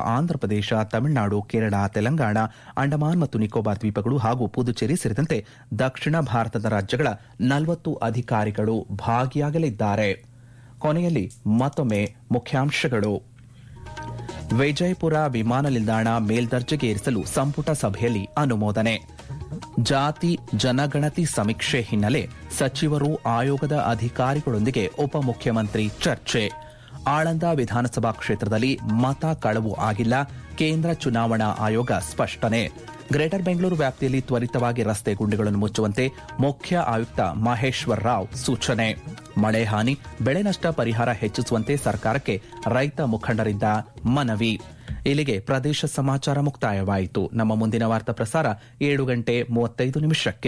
ಆಂಧ್ರಪ್ರದೇಶ ತಮಿಳುನಾಡು ಕೇರಳ ತೆಲಂಗಾಣ ಅಂಡಮಾನ್ ಮತ್ತು ನಿಕೋಬಾರ್ ದ್ವೀಪಗಳು ಹಾಗೂ ಪುದುಚೇರಿ ಸೇರಿದಂತೆ ದಕ್ಷಿಣ ಭಾರತದ ರಾಜ್ಯಗಳ ನಲವತ್ತು ಅಧಿಕಾರಿಗಳು ಭಾಗಿಯಾಗಲಿದ್ದಾರೆ ಕೊನೆಯಲ್ಲಿ ಮತ್ತೊಮ್ಮೆ ಮುಖ್ಯಾಂಶಗಳು ವಿಜಯಪುರ ವಿಮಾನ ನಿಲ್ದಾಣ ಮೇಲ್ದರ್ಜೆಗೆ ಏರಿಸಲು ಸಂಪುಟ ಸಭೆಯಲ್ಲಿ ಅನುಮೋದನೆ ಜಾತಿ ಜನಗಣತಿ ಸಮೀಕ್ಷೆ ಹಿನ್ನೆಲೆ ಸಚಿವರು ಆಯೋಗದ ಅಧಿಕಾರಿಗಳೊಂದಿಗೆ ಉಪಮುಖ್ಯಮಂತ್ರಿ ಚರ್ಚೆ ಆಳಂದ ವಿಧಾನಸಭಾ ಕ್ಷೇತ್ರದಲ್ಲಿ ಮತ ಕಳವು ಆಗಿಲ್ಲ ಕೇಂದ್ರ ಚುನಾವಣಾ ಆಯೋಗ ಸ್ಪಷ್ಟನೆ ಗ್ರೇಟರ್ ಬೆಂಗಳೂರು ವ್ಯಾಪ್ತಿಯಲ್ಲಿ ತ್ವರಿತವಾಗಿ ರಸ್ತೆ ಗುಂಡಿಗಳನ್ನು ಮುಚ್ಚುವಂತೆ ಮುಖ್ಯ ಆಯುಕ್ತ ಮಹೇಶ್ವರ್ ರಾವ್ ಸೂಚನೆ ಮಳೆ ಹಾನಿ ಬೆಳೆ ನಷ್ಟ ಪರಿಹಾರ ಹೆಚ್ಚಿಸುವಂತೆ ಸರ್ಕಾರಕ್ಕೆ ರೈತ ಮುಖಂಡರಿಂದ ಮನವಿ ಇಲ್ಲಿಗೆ ಪ್ರದೇಶ ಸಮಾಚಾರ ಮುಕ್ತಾಯವಾಯಿತು ನಮ್ಮ ಮುಂದಿನ ವಾರ್ತಾ ಪ್ರಸಾರ ಏಳು ಗಂಟೆ ಮೂವತ್ತೈದು ನಿಮಿಷಕ್ಕೆ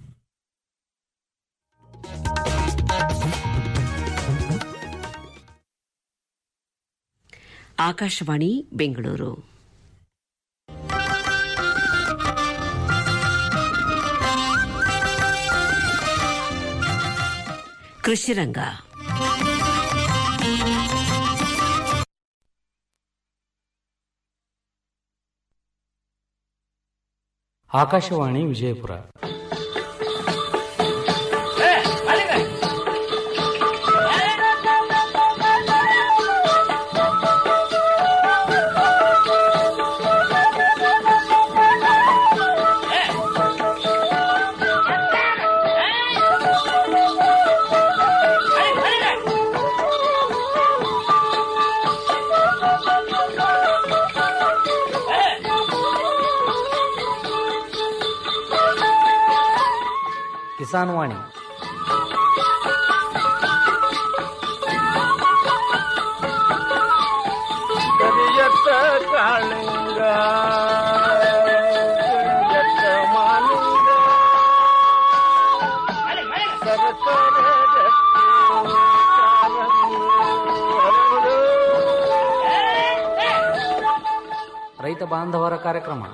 ಆಕಾಶವಾಣಿ ಬೆಂಗಳೂರು ಕೃಷಿರಂಗ ಆಕಾಶವಾಣಿ ವಿಜಯಪುರ ಕಿಸಾನ್ ವಾಣಿ ಕರಿಯತ್ತ ಕಾಳಿಂಗ ಕರಿಯತ್ತ ಮಾಲಿಂಗ ಸರಸರ ರಕ್ತಿ ಕಾರಂಗಿ ಹರಡು. ರೈತ ಬಾಂಧವರ ಕಾರ್ಯಕ್ರಮ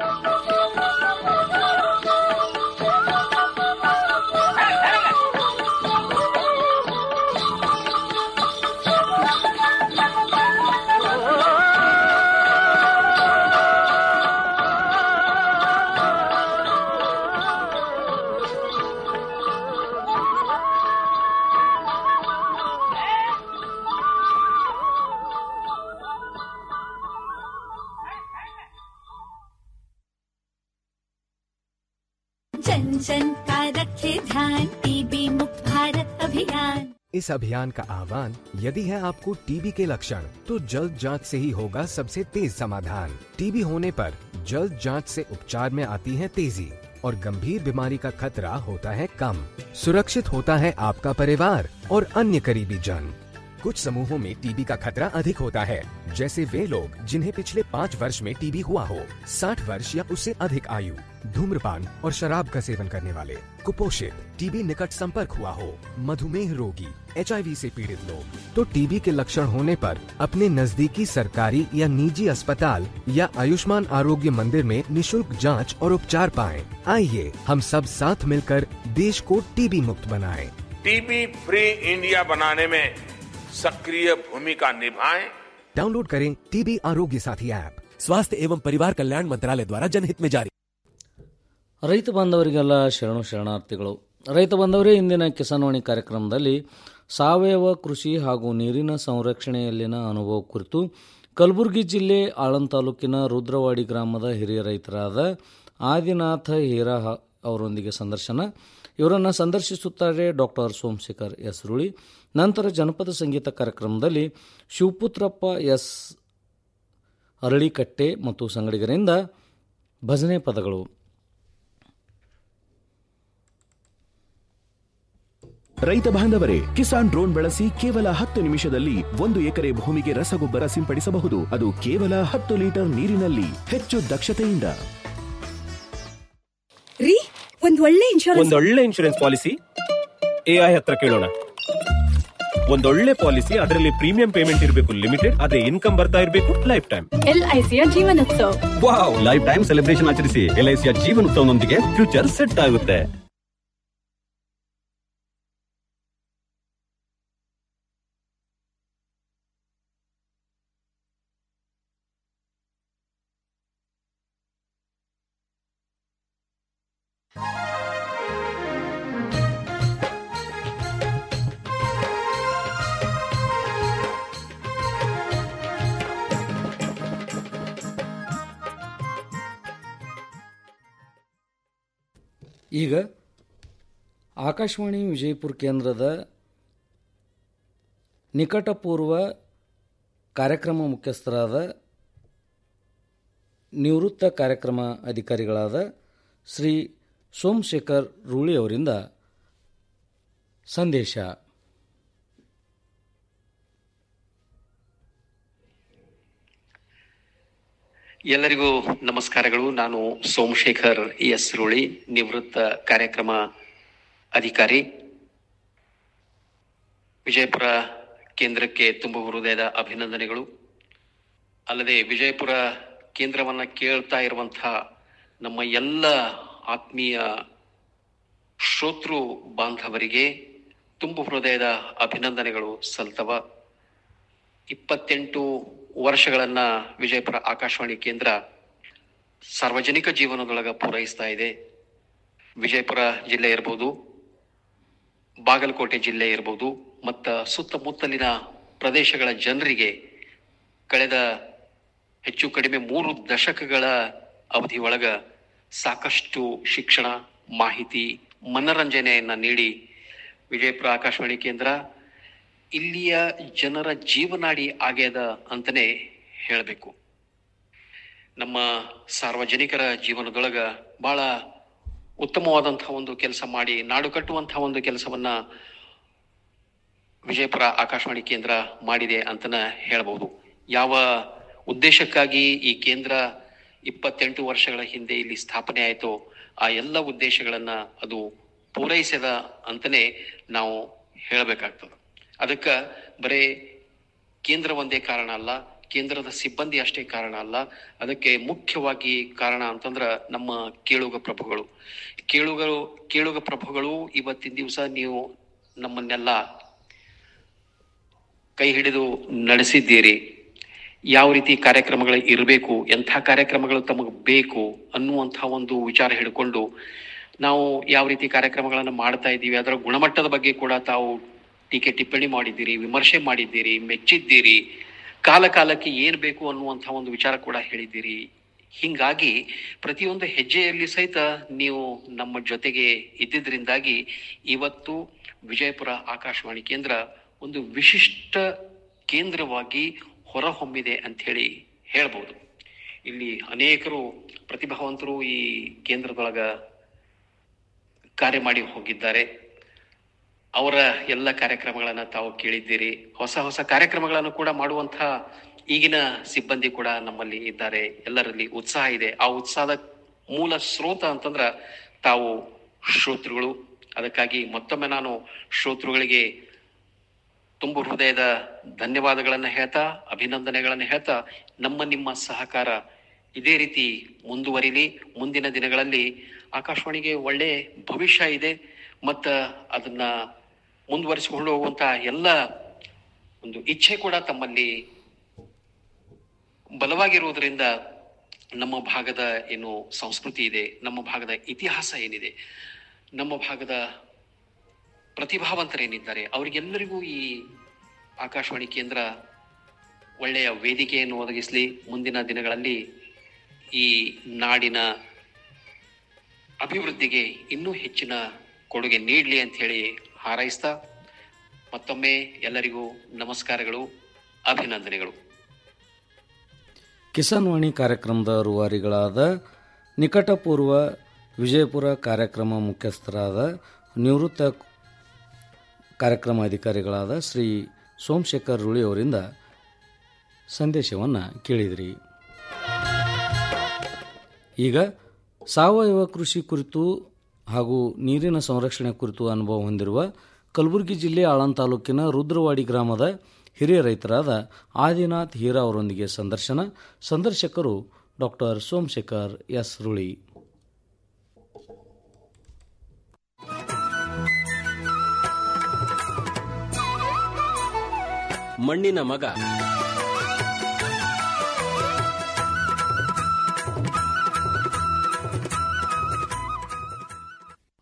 जन जन का रखे ध्यान टीबी मुक्त भारत अभियान इस अभियान का आह्वान यदि है आपको टीबी के लक्षण तो जल्द जांच से ही होगा सबसे तेज समाधान टीबी होने पर जल्द जांच से उपचार में आती है तेजी और गंभीर बीमारी का खतरा होता है कम सुरक्षित होता है आपका परिवार और अन्य करीबी जन कुछ समूहों में टीबी का खतरा अधिक होता है जैसे वे लोग जिन्हें पिछले पाँच वर्ष में टीबी हुआ हो साठ वर्ष या उससे अधिक आयु धूम्रपान और शराब का सेवन करने वाले कुपोषित टीबी निकट संपर्क हुआ हो मधुमेह रोगी एच से पीड़ित लोग तो टीबी के लक्षण होने पर अपने नजदीकी सरकारी या निजी अस्पताल या आयुष्मान आरोग्य मंदिर में निशुल्क जांच और उपचार पाएं। आइए हम सब साथ मिलकर देश को टीबी मुक्त बनाएं। टीबी फ्री इंडिया बनाने में सक्रिय भूमिका निभाएं डाउनलोड करें टीबी आरोग्य साथी ऐप स्वास्थ्य एवं परिवार कल्याण मंत्रालय द्वारा जनहित में जारी ರೈತ ಬಾಂಧವರಿಗೆಲ್ಲ ಶರಣು ಶರಣಾರ್ಥಿಗಳು ರೈತ ಬಾಂಧವರೇ ಇಂದಿನ ಕಿಸಾನ್ವಾಣಿ ಕಾರ್ಯಕ್ರಮದಲ್ಲಿ ಸಾವಯವ ಕೃಷಿ ಹಾಗೂ ನೀರಿನ ಸಂರಕ್ಷಣೆಯಲ್ಲಿನ ಅನುಭವ ಕುರಿತು ಕಲಬುರಗಿ ಜಿಲ್ಲೆ ಆಳಂದ್ ತಾಲೂಕಿನ ರುದ್ರವಾಡಿ ಗ್ರಾಮದ ಹಿರಿಯ ರೈತರಾದ ಆದಿನಾಥ ಹೀರಾ ಹ- ಅವರೊಂದಿಗೆ ಸಂದರ್ಶನ ಇವರನ್ನು ಸಂದರ್ಶಿಸುತ್ತಾರೆ ಡಾಕ್ಟರ್ ಸೋಮಶೇಖರ್ ಎಸ್ ರುಳಿ ನಂತರ ಜನಪದ ಸಂಗೀತ ಕಾರ್ಯಕ್ರಮದಲ್ಲಿ ಶಿವಪುತ್ರಪ್ಪ ಎಸ್ ಅರಳಿಕಟ್ಟೆ ಮತ್ತು ಸಂಗಡಿಗರಿಂದ ಭಜನೆ ಪದಗಳು ರೈತ ಬಾಂಧವರೇ ಕಿಸಾನ್ ಡ್ರೋನ್ ಬಳಸಿ ಕೇವಲ ಹತ್ತು ನಿಮಿಷದಲ್ಲಿ ಒಂದು ಎಕರೆ ಭೂಮಿಗೆ ರಸಗೊಬ್ಬರ ಸಿಂಪಡಿಸಬಹುದು ಅದು ಕೇವಲ ಹತ್ತು ಲೀಟರ್ ನೀರಿನಲ್ಲಿ ಹೆಚ್ಚು ದಕ್ಷತೆಯಿಂದ ರೀ ಒಂದ್ ಒಳ್ಳೆ ಇನ್ಶೂರೆನ್ಸ್ ಒಂದೊಳ್ಳೆ ಇನ್ಶೂರೆನ್ಸ್ ಪಾಲಿಸಿ ಎಐ ಹತ್ರ ಕೇಳೋಣ ಒಂದೊಳ್ಳೆ ಪಾಲಿಸಿ ಅದರಲ್ಲಿ ಪ್ರೀಮಿಯಂ ಪೇಮೆಂಟ್ ಇರಬೇಕು ಲಿಮಿಟೆಡ್ ಅದೇ ಇನ್ಕಮ್ ಬರ್ತಾ ಇರಬೇಕು ಲೈಫ್ ಟೈಮ್ ಎಲ್ಐಸಿಯ Jeevan Utsav wow life time celebration ಆಚರಿಸಿ ಎಲ್ಐಸಿಯ ಜೀವನ ಉತ್ಸವನೊಂದಿಗೆ ಫ್ಯೂಚರ್ ಸೆಟ್ ಆಗುತ್ತೆ ಈಗ ಆಕಾಶವಾಣಿ ವಿಜಯಪುರ ಕೇಂದ್ರದ ನಿಕಟಪೂರ್ವ ಕಾರ್ಯಕ್ರಮ ಮುಖ್ಯಸ್ಥರಾದ ನಿವೃತ್ತ ಕಾರ್ಯಕ್ರಮ ಅಧಿಕಾರಿಗಳಾದ ಶ್ರೀ ಸೋಮಶೇಖರ್ ರೂಳಿ ಅವರಿಂದ ಸಂದೇಶ ಎಲ್ಲರಿಗೂ ನಮಸ್ಕಾರಗಳು ನಾನು ಸೋಮಶೇಖರ್ ಎಸ್ ರುಳಿ ನಿವೃತ್ತ ಕಾರ್ಯಕ್ರಮ ಅಧಿಕಾರಿ ವಿಜಯಪುರ ಕೇಂದ್ರಕ್ಕೆ ತುಂಬ ಹೃದಯದ ಅಭಿನಂದನೆಗಳು ಅಲ್ಲದೆ ವಿಜಯಪುರ ಕೇಂದ್ರವನ್ನ ಕೇಳ್ತಾ ಇರುವಂತಹ ನಮ್ಮ ಎಲ್ಲ ಆತ್ಮೀಯ ಶ್ರೋತೃ ಬಾಂಧವರಿಗೆ ತುಂಬು ಹೃದಯದ ಅಭಿನಂದನೆಗಳು ಸಲ್ತವ ಇಪ್ಪತ್ತೆಂಟು ವರ್ಷಗಳನ್ನ ವಿಜಯಪುರ ಆಕಾಶವಾಣಿ ಕೇಂದ್ರ ಸಾರ್ವಜನಿಕ ಜೀವನದೊಳಗ ಪೂರೈಸ್ತಾ ಇದೆ ವಿಜಯಪುರ ಜಿಲ್ಲೆ ಇರ್ಬೋದು ಬಾಗಲಕೋಟೆ ಜಿಲ್ಲೆ ಇರ್ಬೋದು ಮತ್ತ ಸುತ್ತಮುತ್ತಲಿನ ಪ್ರದೇಶಗಳ ಜನರಿಗೆ ಕಳೆದ ಹೆಚ್ಚು ಕಡಿಮೆ ಮೂರು ದಶಕಗಳ ಅವಧಿ ಒಳಗ ಸಾಕಷ್ಟು ಶಿಕ್ಷಣ ಮಾಹಿತಿ ಮನರಂಜನೆಯನ್ನ ನೀಡಿ ವಿಜಯಪುರ ಆಕಾಶವಾಣಿ ಕೇಂದ್ರ ಇಲ್ಲಿಯ ಜನರ ಜೀವನಾಡಿ ಆಗ್ಯದ ಅಂತಲೇ ಹೇಳಬೇಕು ನಮ್ಮ ಸಾರ್ವಜನಿಕರ ಜೀವನದೊಳಗ ಬಹಳ ಉತ್ತಮವಾದಂತಹ ಒಂದು ಕೆಲಸ ಮಾಡಿ ನಾಡು ಕಟ್ಟುವಂತಹ ಒಂದು ಕೆಲಸವನ್ನ ವಿಜಯಪುರ ಆಕಾಶವಾಣಿ ಕೇಂದ್ರ ಮಾಡಿದೆ ಅಂತನ ಹೇಳ್ಬಹುದು ಯಾವ ಉದ್ದೇಶಕ್ಕಾಗಿ ಈ ಕೇಂದ್ರ ಇಪ್ಪತ್ತೆಂಟು ವರ್ಷಗಳ ಹಿಂದೆ ಇಲ್ಲಿ ಸ್ಥಾಪನೆ ಆಯಿತೋ ಆ ಎಲ್ಲ ಉದ್ದೇಶಗಳನ್ನ ಅದು ಪೂರೈಸಿದ ಅಂತಲೇ ನಾವು ಹೇಳಬೇಕಾಗ್ತದೆ ಅದಕ್ಕೆ ಬರೇ ಕೇಂದ್ರ ಒಂದೇ ಕಾರಣ ಅಲ್ಲ ಕೇಂದ್ರದ ಸಿಬ್ಬಂದಿ ಅಷ್ಟೇ ಕಾರಣ ಅಲ್ಲ ಅದಕ್ಕೆ ಮುಖ್ಯವಾಗಿ ಕಾರಣ ಅಂತಂದ್ರ ನಮ್ಮ ಕೇಳುಗ ಪ್ರಭುಗಳು ಕೇಳುಗರು ಕೇಳುಗ ಪ್ರಭುಗಳು ಇವತ್ತಿನ ದಿವಸ ನೀವು ನಮ್ಮನ್ನೆಲ್ಲ ಕೈ ಹಿಡಿದು ನಡೆಸಿದ್ದೀರಿ ಯಾವ ರೀತಿ ಕಾರ್ಯಕ್ರಮಗಳು ಇರಬೇಕು ಎಂಥ ಕಾರ್ಯಕ್ರಮಗಳು ತಮಗೆ ಬೇಕು ಅನ್ನುವಂಥ ಒಂದು ವಿಚಾರ ಹಿಡ್ಕೊಂಡು ನಾವು ಯಾವ ರೀತಿ ಕಾರ್ಯಕ್ರಮಗಳನ್ನು ಮಾಡ್ತಾ ಇದ್ದೀವಿ ಅದರ ಗುಣಮಟ್ಟದ ಬಗ್ಗೆ ಕೂಡ ತಾವು ಟೀಕೆ ಟಿಪ್ಪಣಿ ಮಾಡಿದ್ದೀರಿ ವಿಮರ್ಶೆ ಮಾಡಿದ್ದೀರಿ ಮೆಚ್ಚಿದ್ದೀರಿ ಕಾಲ ಕಾಲಕ್ಕೆ ಏನ್ ಬೇಕು ಅನ್ನುವಂಥ ಒಂದು ವಿಚಾರ ಕೂಡ ಹೇಳಿದ್ದೀರಿ ಹಿಂಗಾಗಿ ಪ್ರತಿಯೊಂದು ಹೆಜ್ಜೆಯಲ್ಲಿ ಸಹಿತ ನೀವು ನಮ್ಮ ಜೊತೆಗೆ ಇದ್ದಿದ್ರಿಂದಾಗಿ ಇವತ್ತು ವಿಜಯಪುರ ಆಕಾಶವಾಣಿ ಕೇಂದ್ರ ಒಂದು ವಿಶಿಷ್ಟ ಕೇಂದ್ರವಾಗಿ ಹೊರಹೊಮ್ಮಿದೆ ಅಂತ ಹೇಳಿ ಹೇಳ್ಬೋದು ಇಲ್ಲಿ ಅನೇಕರು ಪ್ರತಿಭಾವಂತರು ಈ ಕೇಂದ್ರದೊಳಗ ಕಾರ್ಯ ಮಾಡಿ ಹೋಗಿದ್ದಾರೆ ಅವರ ಎಲ್ಲ ಕಾರ್ಯಕ್ರಮಗಳನ್ನ ತಾವು ಕೇಳಿದ್ದೀರಿ ಹೊಸ ಹೊಸ ಕಾರ್ಯಕ್ರಮಗಳನ್ನು ಕೂಡ ಮಾಡುವಂತಹ ಈಗಿನ ಸಿಬ್ಬಂದಿ ಕೂಡ ನಮ್ಮಲ್ಲಿ ಇದ್ದಾರೆ ಎಲ್ಲರಲ್ಲಿ ಉತ್ಸಾಹ ಇದೆ ಆ ಉತ್ಸಾಹದ ಮೂಲ ಸ್ರೋತ ಅಂತಂದ್ರ ತಾವು ಶ್ರೋತೃಗಳು ಅದಕ್ಕಾಗಿ ಮತ್ತೊಮ್ಮೆ ನಾನು ಶ್ರೋತೃಗಳಿಗೆ ತುಂಬು ಹೃದಯದ ಧನ್ಯವಾದಗಳನ್ನ ಹೇಳ್ತಾ ಅಭಿನಂದನೆಗಳನ್ನ ಹೇಳ್ತಾ ನಮ್ಮ ನಿಮ್ಮ ಸಹಕಾರ ಇದೇ ರೀತಿ ಮುಂದುವರಿಲಿ ಮುಂದಿನ ದಿನಗಳಲ್ಲಿ ಆಕಾಶವಾಣಿಗೆ ಒಳ್ಳೆ ಭವಿಷ್ಯ ಇದೆ ಮತ್ತ ಅದನ್ನ ಮುಂದುವರಿಸಿಕೊಂಡು ಹೋಗುವಂತ ಎಲ್ಲ ಒಂದು ಇಚ್ಛೆ ಕೂಡ ತಮ್ಮಲ್ಲಿ ಬಲವಾಗಿರುವುದರಿಂದ ನಮ್ಮ ಭಾಗದ ಏನು ಸಂಸ್ಕೃತಿ ಇದೆ ನಮ್ಮ ಭಾಗದ ಇತಿಹಾಸ ಏನಿದೆ ನಮ್ಮ ಭಾಗದ ಪ್ರತಿಭಾವಂತರೇನಿದ್ದಾರೆ ಅವರಿಗೆಲ್ಲರಿಗೂ ಈ ಆಕಾಶವಾಣಿ ಕೇಂದ್ರ ಒಳ್ಳೆಯ ವೇದಿಕೆಯನ್ನು ಒದಗಿಸಲಿ ಮುಂದಿನ ದಿನಗಳಲ್ಲಿ ಈ ನಾಡಿನ ಅಭಿವೃದ್ಧಿಗೆ ಇನ್ನೂ ಹೆಚ್ಚಿನ ಕೊಡುಗೆ ನೀಡಲಿ ಅಂತ ಹೇಳಿ ಹಾರೈಸ್ತಾ ಮತ್ತೊಮ್ಮೆ ಎಲ್ಲರಿಗೂ ನಮಸ್ಕಾರಗಳು ಅಭಿನಂದನೆಗಳು ಕಿಸಾನ್ ವಾಣಿ ಕಾರ್ಯಕ್ರಮದ ರೂವಾರಿಗಳಾದ ನಿಕಟಪೂರ್ವ ವಿಜಯಪುರ ಕಾರ್ಯಕ್ರಮ ಮುಖ್ಯಸ್ಥರಾದ ನಿವೃತ್ತ ಕಾರ್ಯಕ್ರಮ ಅಧಿಕಾರಿಗಳಾದ ಶ್ರೀ ಸೋಮಶೇಖರ್ ರುಳಿ ಅವರಿಂದ ಸಂದೇಶವನ್ನು ಕೇಳಿದಿರಿ ಈಗ ಸಾವಯವ ಕೃಷಿ ಕುರಿತು ಹಾಗೂ ನೀರಿನ ಸಂರಕ್ಷಣೆ ಕುರಿತು ಅನುಭವ ಹೊಂದಿರುವ ಕಲಬುರಗಿ ಜಿಲ್ಲೆ ಆಳಂದ್ ತಾಲೂಕಿನ ರುದ್ರವಾಡಿ ಗ್ರಾಮದ ಹಿರಿಯ ರೈತರಾದ ಆದಿನಾಥ್ ಹೀರಾ ಅವರೊಂದಿಗೆ ಸಂದರ್ಶನ ಸಂದರ್ಶಕರು ಡಾಕ್ಟರ್ ಸೋಮಶೇಖರ್ ಎಸ್ ರುಳಿ ಮಣ್ಣಿನ ಮಗ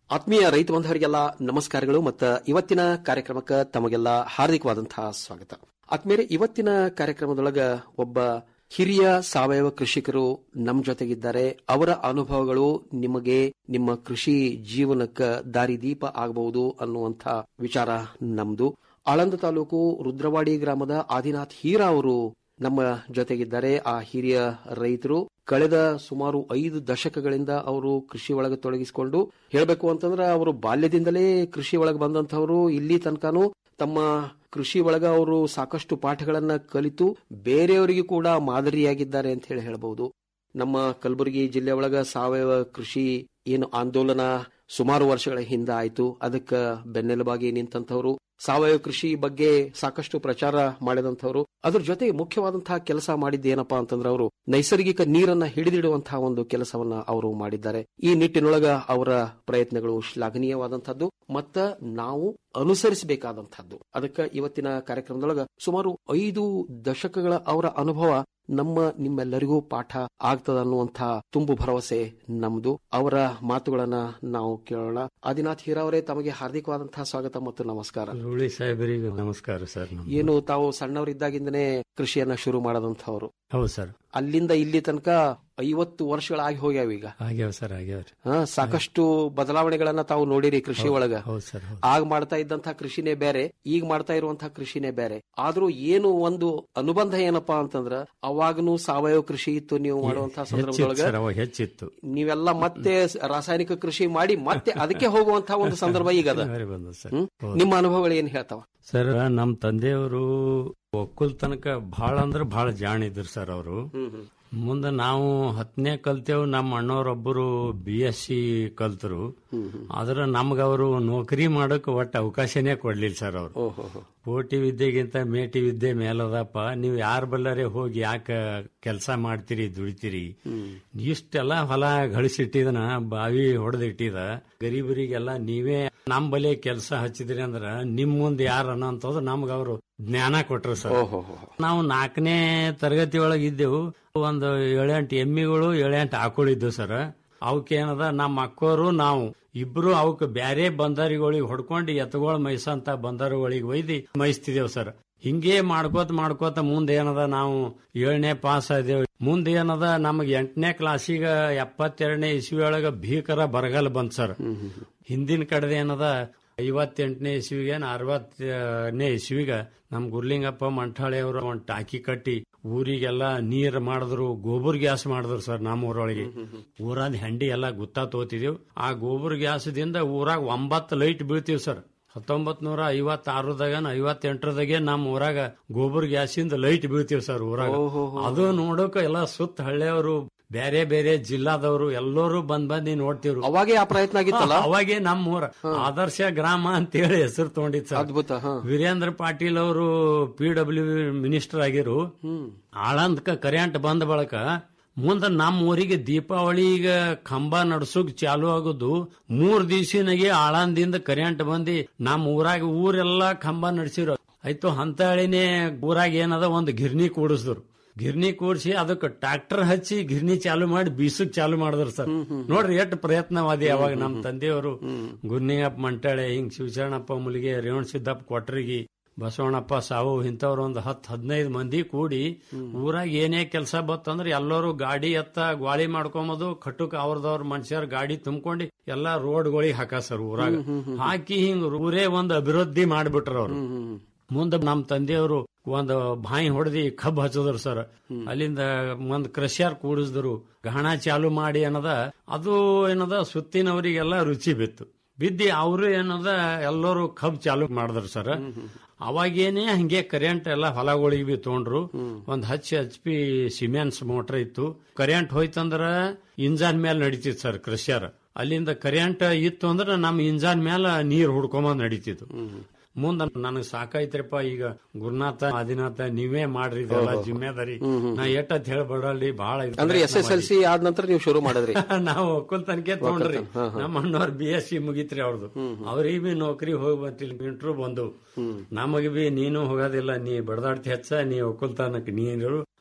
ಆತ್ಮೀಯ ರೈತ ಬಂಧವರಿಗೆಲ್ಲ ನಮಸ್ಕಾರಗಳು ಮತ್ತು ಇವತ್ತಿನ ಕಾರ್ಯಕ್ರಮಕ್ಕೆ ತಮಗೆಲ್ಲ ಹಾರ್ದಿಕವಾದಂತಹ ಸ್ವಾಗತ ಆತ್ಮೀಯರೇ ಇವತ್ತಿನ ಕಾರ್ಯಕ್ರಮದೊಳಗ ಒಬ್ಬ ಹಿರಿಯ ಸಾವಯವ ಕೃಷಿಕರು ನಮ್ಮ ಜೊತೆಗಿದ್ದಾರೆ ಅವರ ಅನುಭವಗಳು ನಿಮಗೆ ನಿಮ್ಮ ಕೃಷಿ ಜೀವನಕ್ಕೆ ದಾರಿದೀಪ ಆಗಬಹುದು ಅನ್ನುವಂಥ ವಿಚಾರ ನಮ್ದು ಆಳಂದ ತಾಲೂಕು ರುದ್ರವಾಡಿ ಗ್ರಾಮದ ಆದಿನಾಥ್ ಹೀರಾ ಅವರು ನಮ್ಮ ಜೊತೆಗಿದ್ದಾರೆ ಆ ಹಿರಿಯ ರೈತರು ಕಳೆದ ಸುಮಾರು ಐದು ದಶಕಗಳಿಂದ ಅವರು ಕೃಷಿ ಒಳಗೆ ತೊಡಗಿಸಿಕೊಂಡು ಹೇಳಬೇಕು ಅಂತಂದ್ರೆ ಅವರು ಬಾಲ್ಯದಿಂದಲೇ ಕೃಷಿ ಒಳಗೆ ಬಂದಂತವರು ಇಲ್ಲಿ ತನಕನೂ ತಮ್ಮ ಕೃಷಿ ಒಳಗ ಅವರು ಸಾಕಷ್ಟು ಪಾಠಗಳನ್ನ ಕಲಿತು ಬೇರೆಯವರಿಗೆ ಕೂಡ ಮಾದರಿಯಾಗಿದ್ದಾರೆ ಅಂತ ಹೇಳಿ ಹೇಳಬಹುದು ನಮ್ಮ ಕಲಬುರಗಿ ಜಿಲ್ಲೆ ಒಳಗ ಸಾವಯವ ಕೃಷಿ ಏನು ಆಂದೋಲನ ಸುಮಾರು ವರ್ಷಗಳ ಹಿಂದೆ ಆಯ್ತು ಅದಕ್ಕೆ ಬೆನ್ನೆಲುಬಾಗಿ ನಿಂತಂತವರು ಸಾವಯವ ಕೃಷಿ ಬಗ್ಗೆ ಸಾಕಷ್ಟು ಪ್ರಚಾರ ಮಾಡಿದಂತವರು ಅದ್ರ ಜೊತೆಗೆ ಮುಖ್ಯವಾದಂತಹ ಕೆಲಸ ಮಾಡಿದ್ದೇನಪ್ಪಾ ಅಂತಂದ್ರೆ ಅವರು ನೈಸರ್ಗಿಕ ನೀರನ್ನ ಹಿಡಿದಿಡುವಂತಹ ಒಂದು ಕೆಲಸವನ್ನ ಅವರು ಮಾಡಿದ್ದಾರೆ ಈ ನಿಟ್ಟಿನೊಳಗ ಅವರ ಪ್ರಯತ್ನಗಳು ಶ್ಲಾಘನೀಯವಾದಂತಹದ್ದು ಮತ್ತ ನಾವು ಅನುಸರಿಸಬೇಕಾದಂತಹದ್ದು ಅದಕ್ಕೆ ಇವತ್ತಿನ ಕಾರ್ಯಕ್ರಮದೊಳಗ ಸುಮಾರು ಐದು ದಶಕಗಳ ಅವರ ಅನುಭವ ನಮ್ಮ ನಿಮ್ಮೆಲ್ಲರಿಗೂ ಪಾಠ ಆಗ್ತದ ಅನ್ನುವಂಥ ತುಂಬು ಭರವಸೆ ನಮ್ದು ಅವರ ಮಾತುಗಳನ್ನ ನಾವು ಕೇಳೋಣ ಆದಿನಾಥ್ ಹೀರಾ ಅವರೇ ತಮಗೆ ಹಾರ್ದಿಕವಾದಂತಹ ಸ್ವಾಗತ ಮತ್ತು ನಮಸ್ಕಾರ ಹುಳಿ ಸಾಹೇಬರಿಗೆ ನಮಸ್ಕಾರ ಸರ್ ನಮ್ದು. ಏನು ತಾವು ಸಣ್ಣವರಿದ್ದಾಗಿಂದನೇ ಕೃಷಿಯನ್ನ ಶುರು ಮಾಡದಂತವ್ರು ಹೌದು ಸರ್ ಅಲ್ಲಿಂದ ಇಲ್ಲಿ ತನಕ ಐವತ್ತು ವರ್ಷಗಳಾಗಿ ಹೋಗ್ಯಾವ ಈಗ ಆಗ್ಯಾವ ಸರ್ ಆಗ್ಯಾವ್ರಿ ಹಾ, ಸಾಕಷ್ಟು ಬದಲಾವಣೆಗಳನ್ನ ತಾವು ನೋಡಿರಿ ಕೃಷಿ ಒಳಗ ಹೌದು ಸರ್ ಹೌದು. ಆಗ ಮಾಡ್ತಾ ಇದ್ದಂತಹ ಕೃಷಿನೇ ಬೇರೆ ಈಗ ಮಾಡ್ತಾ ಇರುವಂತಹ ಕೃಷಿನೇ ಬೇರೆ ಆದ್ರೂ ಏನು ಒಂದು ಅನುಬಂಧ ಏನಪ್ಪಾ ಅಂತಂದ್ರ ಅವಾಗನು ಸಾವಯವ ಕೃಷಿ ಇತ್ತು ನೀವು ಮಾಡುವಂತಹ ಹೆಚ್ಚಿತ್ತು ಸಂದರ್ಭದೊಳಗ ಸರ್ ಅವಾಗ ಹೆಚ್ಚಿತ್ತು ನೀವೆಲ್ಲ ಮತ್ತೆ ರಾಸಾಯನಿಕ ಕೃಷಿ ಮಾಡಿ ಮತ್ತೆ ಅದಕ್ಕೆ ಹೋಗುವಂತಹ ಒಂದು ಸಂದರ್ಭ ಈಗ ಅದ ಬೇರೆ ಬಂದದ್ದು ಸರ್ ಹ್ಮ್? ಹೌದು. ನಿಮ್ಮ ಅನುಭವಗಳು ಏನ್ ಹೇಳ್ತಾವ ಸರ್ ನಮ್ ತಂದೆಯವರು ಒಕ್ಕಲ್ ತನಕ ಬಹಳ ಅಂದ್ರೆ ಬಹಳ ಜಾಣಿದ್ರು ಸರ್ ಅವರು ಮುಂದೆ ನಾವು ಹತ್ತನೇ ಕಲ್ತೇವು ನಮ್ಮ ಅಣ್ಣವರೊಬ್ಬರು ಬಿ ಎಸ್ ಸಿ ಕಲ್ತರು ಆದ್ರೆ ನಮ್ಗ ಅವರು ನೌಕರಿ ಮಾಡಕ್ ಒಟ್ಟು ಅವಕಾಶನೇ ಕೊಡ್ಲಿಲ್ಲ ಸರ್ ಅವರು ಕೋಟಿ ವಿದ್ಯೆಗಿಂತ ಮೇಟಿ ವಿದ್ಯೆ ಮೇಲದಪ್ಪ ನೀವು ಯಾರ ಬಲ್ಲರೆ ಹೋಗಿ ಯಾಕ ಕೆಲಸ ಮಾಡ್ತೀರಿ ದುಡಿತೀರಿ ಇಷ್ಟೆಲ್ಲ ಹೊಲ ಗಳಿಸಿಟ್ಟಿದನ ಬಾವಿ ಹೊಡೆದಿಟ್ಟಿದ ಗರೀಬರಿಗೆಲ್ಲ ನೀವೇ ನಮ್ ಬಲೆ ಕೆಲಸ ಹಚ್ಚಿದ್ರಿ ಅಂದ್ರ ನಿಮ್ ಮುಂದೆ ಯಾರು ಅನ್ನೋಂಥದ್ದು ನಮ್ಗ ಅವರು ಜ್ಞಾನ ಕೊಟ್ರು ಸರ್ ನಾವು ನಾಲ್ಕನೇ ತರಗತಿ ಒಳಗೆ ಇದ್ದೆವು ಒಂದು ಏಳೆಂಟು ಎಮ್ಮಿಗಳು ಏಳೆಂಟು ಆಕಳು ಇದ್ದವು ಸರ್ ಅವಕ್ಕೇನದ ನಮ್ಮ ಅಕ್ಕೋರು ನಾವು ಇಬ್ರು ಅವಕ್ ಬ್ಯಾರೆ ಬಂದರಿಗಳಿಗೆ ಹೊಡ್ಕೊಂಡು ಎತ್ತುಗಳು ಮೈಸಂತ ಬಂದರುಗಳಿಗೆ ಒಯ್ದು ಮೈಸ್ತಿದೇವ್ ಸರ್ ಹಿಂಗೆ ಮಾಡ್ಕೋತ ಮಾಡ್ಕೋತ ಮುಂದೆ ಏನದ ನಾವು ಏಳನೇ ಪಾಸ್ ಆದೇವ್ ಮುಂದೆ ಏನದ ನಮಗ್ ಎಂಟನೇ ಕ್ಲಾಸಿಗ ಎಪ್ಪತ್ತೆರಡನೇ ಇಸ್ವಿ ಒಳಗ ಭೀಕರ ಬರಗಾಲ ಬಂತ್ ಸರ್ ಹಿಂದಿನ ಕಡೆದ ಏನದ ಐವತ್ತೆಂಟನೇ ಇಸ್ವಿಗೆ ಅರವತ್ತನೇ ಇಸ್ವಿಗ ನಮ್ ಗುರ್ಲಿಂಗಪ್ಪ ಮಂಠಾಳಿ ಅವರು ಒಂದ್ ಟಾಕಿ ಕಟ್ಟಿ ಊರಿಗೆಲ್ಲ ನೀರ್ ಮಾಡಿದ್ರು ಗೋಬರ್ ಗ್ಯಾಸ್ ಮಾಡಿದ್ರು ಸರ್ ನಮ್ಮ ಊರೊಳಗೆ ಊರಾದ ಹೆಂಡಿ ಎಲ್ಲ ಗುತ್ತಾ ತೋತಿದೀವ್ ಆ ಗೋಬರ್ ಗ್ಯಾಸ್ದಿಂದ ಊರಾಗ ಒಂಬತ್ತು ಲೈಟ್ ಬೀಳ್ತೀವಿ ಸರ್ ಹತ್ತೊಂಬತ್ ನೂರ ಐವತ್ತಾರದಾಗ ಐವತ್ತೆಂಟರದಾಗೆ ನಮ್ಮ ಊರಾಗ ಗೋಬರ್ ಗ್ಯಾಸಿಂದ ಲೈಟ್ ಬೀಳ್ತೀವಿ ಸರ್ ಊರಾಗ ಅದು ನೋಡೋಕ ಎಲ್ಲ ಸುತ್ತ ಹಳ್ಳಿಯವರು ಬೇರೆ ಬೇರೆ ಜಿಲ್ಲಾದವರು ಎಲ್ಲರೂ ಬಂದ್ ಬಂದು ನೋಡ್ತಿವ್ರು ಅವಾಗೆ ಆ ಪ್ರಯತ್ನ ಆಗಿತ್ತಲ್ಲ ಅವಾಗೆ ನಮ್ಮ ಊರ ಆದರ್ಶ ಗ್ರಾಮ ಅಂತೇಳಿ ಹೆಸರು ತಗೊಂಡಿತ್ತು ಸರ್ ಅದ್ಭುತ ಹಾ ವೀರೇಂದ್ರ ಪಾಟೀಲ್ ಅವರು ಪಿ ಡಬ್ಲ್ಯೂ ಮಿನಿಸ್ಟರ್ ಆಗಿರು ಆಳಂದಕ ಕರೆಂಟ್ ಬಂದ ಬಳಕ ಮುಂದ ನಮ್ಮ ಊರಿಗೆ ದೀಪಾವಳಿ ಈಗ ಕಂಬ ನಡ್ಸೋಕ್ ಚಾಲು ಆಗೋದು ಮೂರ್ ದಿವ್ಸಿನಾಗೆ ಆಳಂದಿಂದ ಕರೆಂಟ್ ಬಂದಿ ನಮ್ಮ ಊರಾಗ ಊರೆಲ್ಲ ಕಂಬ ನಡ್ಸಿರೋ ಆಯ್ತು ಹಂತಾಳಿನೇ ಊರಾಗ ಏನದ ಒಂದು ಗಿರ್ನಿ ಕೂಡಿಸಿದ್ರು ಗಿರ್ನಿ ಕೂಡಿಸಿ ಅದಕ್ಕೆ ಟ್ರಾಕ್ಟರ್ ಹಚ್ಚಿ ಗಿರ್ನಿ ಚಾಲು ಮಾಡಿ ಬೀಸಕ್ ಚಾಲು ಮಾಡಿದ್ರು ಸರ್ ನೋಡ್ರಿ ಎಷ್ಟು ಪ್ರಯತ್ನವಾದಿ ಅವಾಗ ನಮ್ಮ ತಂದೆಯವರು ಗುರ್ನಿಯಪ್ಪ ಮಂಟಾಳೆ ಹಿಂಗ್ ಶಿವಶರಣಪ್ಪ ಮುಲಿಗೆ ರೇವಣ ಸಿದ್ದಪ್ಪ ಕೊಟ್ರಿಗೆ ಬಸವಣ್ಣಪ್ಪ ಸಾವು ಇಂಥವ್ರು ಒಂದು ಹತ್ತು ಹದಿನೈದು ಮಂದಿ ಕೂಡಿ ಊರಾಗ ಏನೇ ಕೆಲಸ ಬತ್ತಂದ್ರೆ ಎಲ್ಲರೂ ಗಾಡಿ ಎತ್ತ ಗ್ವಾಳಿ ಮಾಡ್ಕೊಂಬದು ಕಟ್ಟುಕ್ ಅವ್ರದವ್ರ ಮನುಷ್ಯರ ಗಾಡಿ ತುಂಬ್ಕೊಂಡು ಎಲ್ಲಾ ರೋಡ್ಗಳಿಗೆ ಹಾಕ ಸರ್ ಊರಾಗ ಹಾಕಿ ಹಿಂಗ್ ಊರೇ ಒಂದು ಅಭಿವೃದ್ಧಿ ಮಾಡ್ಬಿಟ್ರ ಅವ್ರು ಮುಂದೆ ನಮ್ಮ ತಂದೆಯವರು ಒಂದು ಬಾಯಿ ಹೊಡೆದಿ ಕಬ್ಬು ಹಚ್ಚದ್ರು ಸರ್ ಅಲ್ಲಿಂದ ಒಂದ್ ಕ್ರಷರ್ ಕೂಡಿಸಿದ್ರು ಗಹಣ ಚಾಲು ಮಾಡಿ ಅನ್ನದ ಅದು ಏನದ ಸುತ್ತಿನವರಿಗೆಲ್ಲ ರುಚಿ ಬಿತ್ತು ಬಿದ್ದಿ ಅವರು ಏನದ ಎಲ್ಲರೂ ಕಬ್ ಚಾಲು ಮಾಡಿದ್ರು ಸರ್ ಅವಾಗೇನೆ ಹಂಗೆ ಕರೆಂಟ್ ಎಲ್ಲ ಹೊಲಗಳಿಗೆ ಬಿ ತೊಗೊಂಡ್ರು ಒಂದ್ ಹಚ್ಚ ಎಚ್ ಪಿ ಸಿಮೆನ್ಸ್ ಮೋಟರ್ ಇತ್ತು ಕರೆಂಟ್ ಹೋಯ್ತಂದ್ರ ಇಂಜಾನ್ ಮೇಲೆ ನಡೀತಿತ್ತು ಸರ್ ಕ್ರಷರ್ ಅಲ್ಲಿಂದ ಕರೆಂಟ್ ಇತ್ತು ಅಂದ್ರೆ ನಮ್ ಇಂಜಾನ್ ಮೇಲೆ ನೀರ್ ಹುಡ್ಕೊಂಬಂದ್ ನಡೀತಿತ್ತು ಮುಂದ ನನಗ್ ಸಾಕಾಯ್ತ್ರಪ್ಪ ಈಗ ಗುರುನಾಥ ಆದಿನಾಥ ನೀವೇ ಮಾಡ್ರಿ ಇದೆಲ್ಲ ಜಿಮ್ಮೆದಾರಿ ನಾ ಎಟ್ಟತ್ ಹೇಳ್ಬೇಡಲ್ಲಿ ಬಹಳ ಇದು ಅಂದ್ರೆ ಎಸ್ ಎಸ್ ಎಲ್ ಸಿ ಆದ ನಂತರ ನೀವು ಶುರು ಮಾಡಿದ್ರಿ ನಾವು ಒಕ್ಕಲ್ ತನಕ ತಗೊಂಡ್ರಿ ಹಾ, ಹಾ. ನಮ್ಮ ಅಣ್ಣವ್ರ ಬಿ ಎಸ್ ಸಿ ಮುಗಿತ್ರಿ ಅವ್ರದ್ದು ಅವ್ರಿಗೆ ಬಿ ನೌಕರಿ ಹೋಗಿ ಬಂತಿಲ್ಲ ಇಂಟ್ರು ಬಂದು ನಮಗೆ ಬಿ ನೀನು ಹೋಗೋದಿಲ್ಲ ನೀ ಬಡದಾಡ್ತಿ ಹೆಚ್ಚ ನೀ ಒಕ್ಕಲ್ತನಕ್ ನೀರು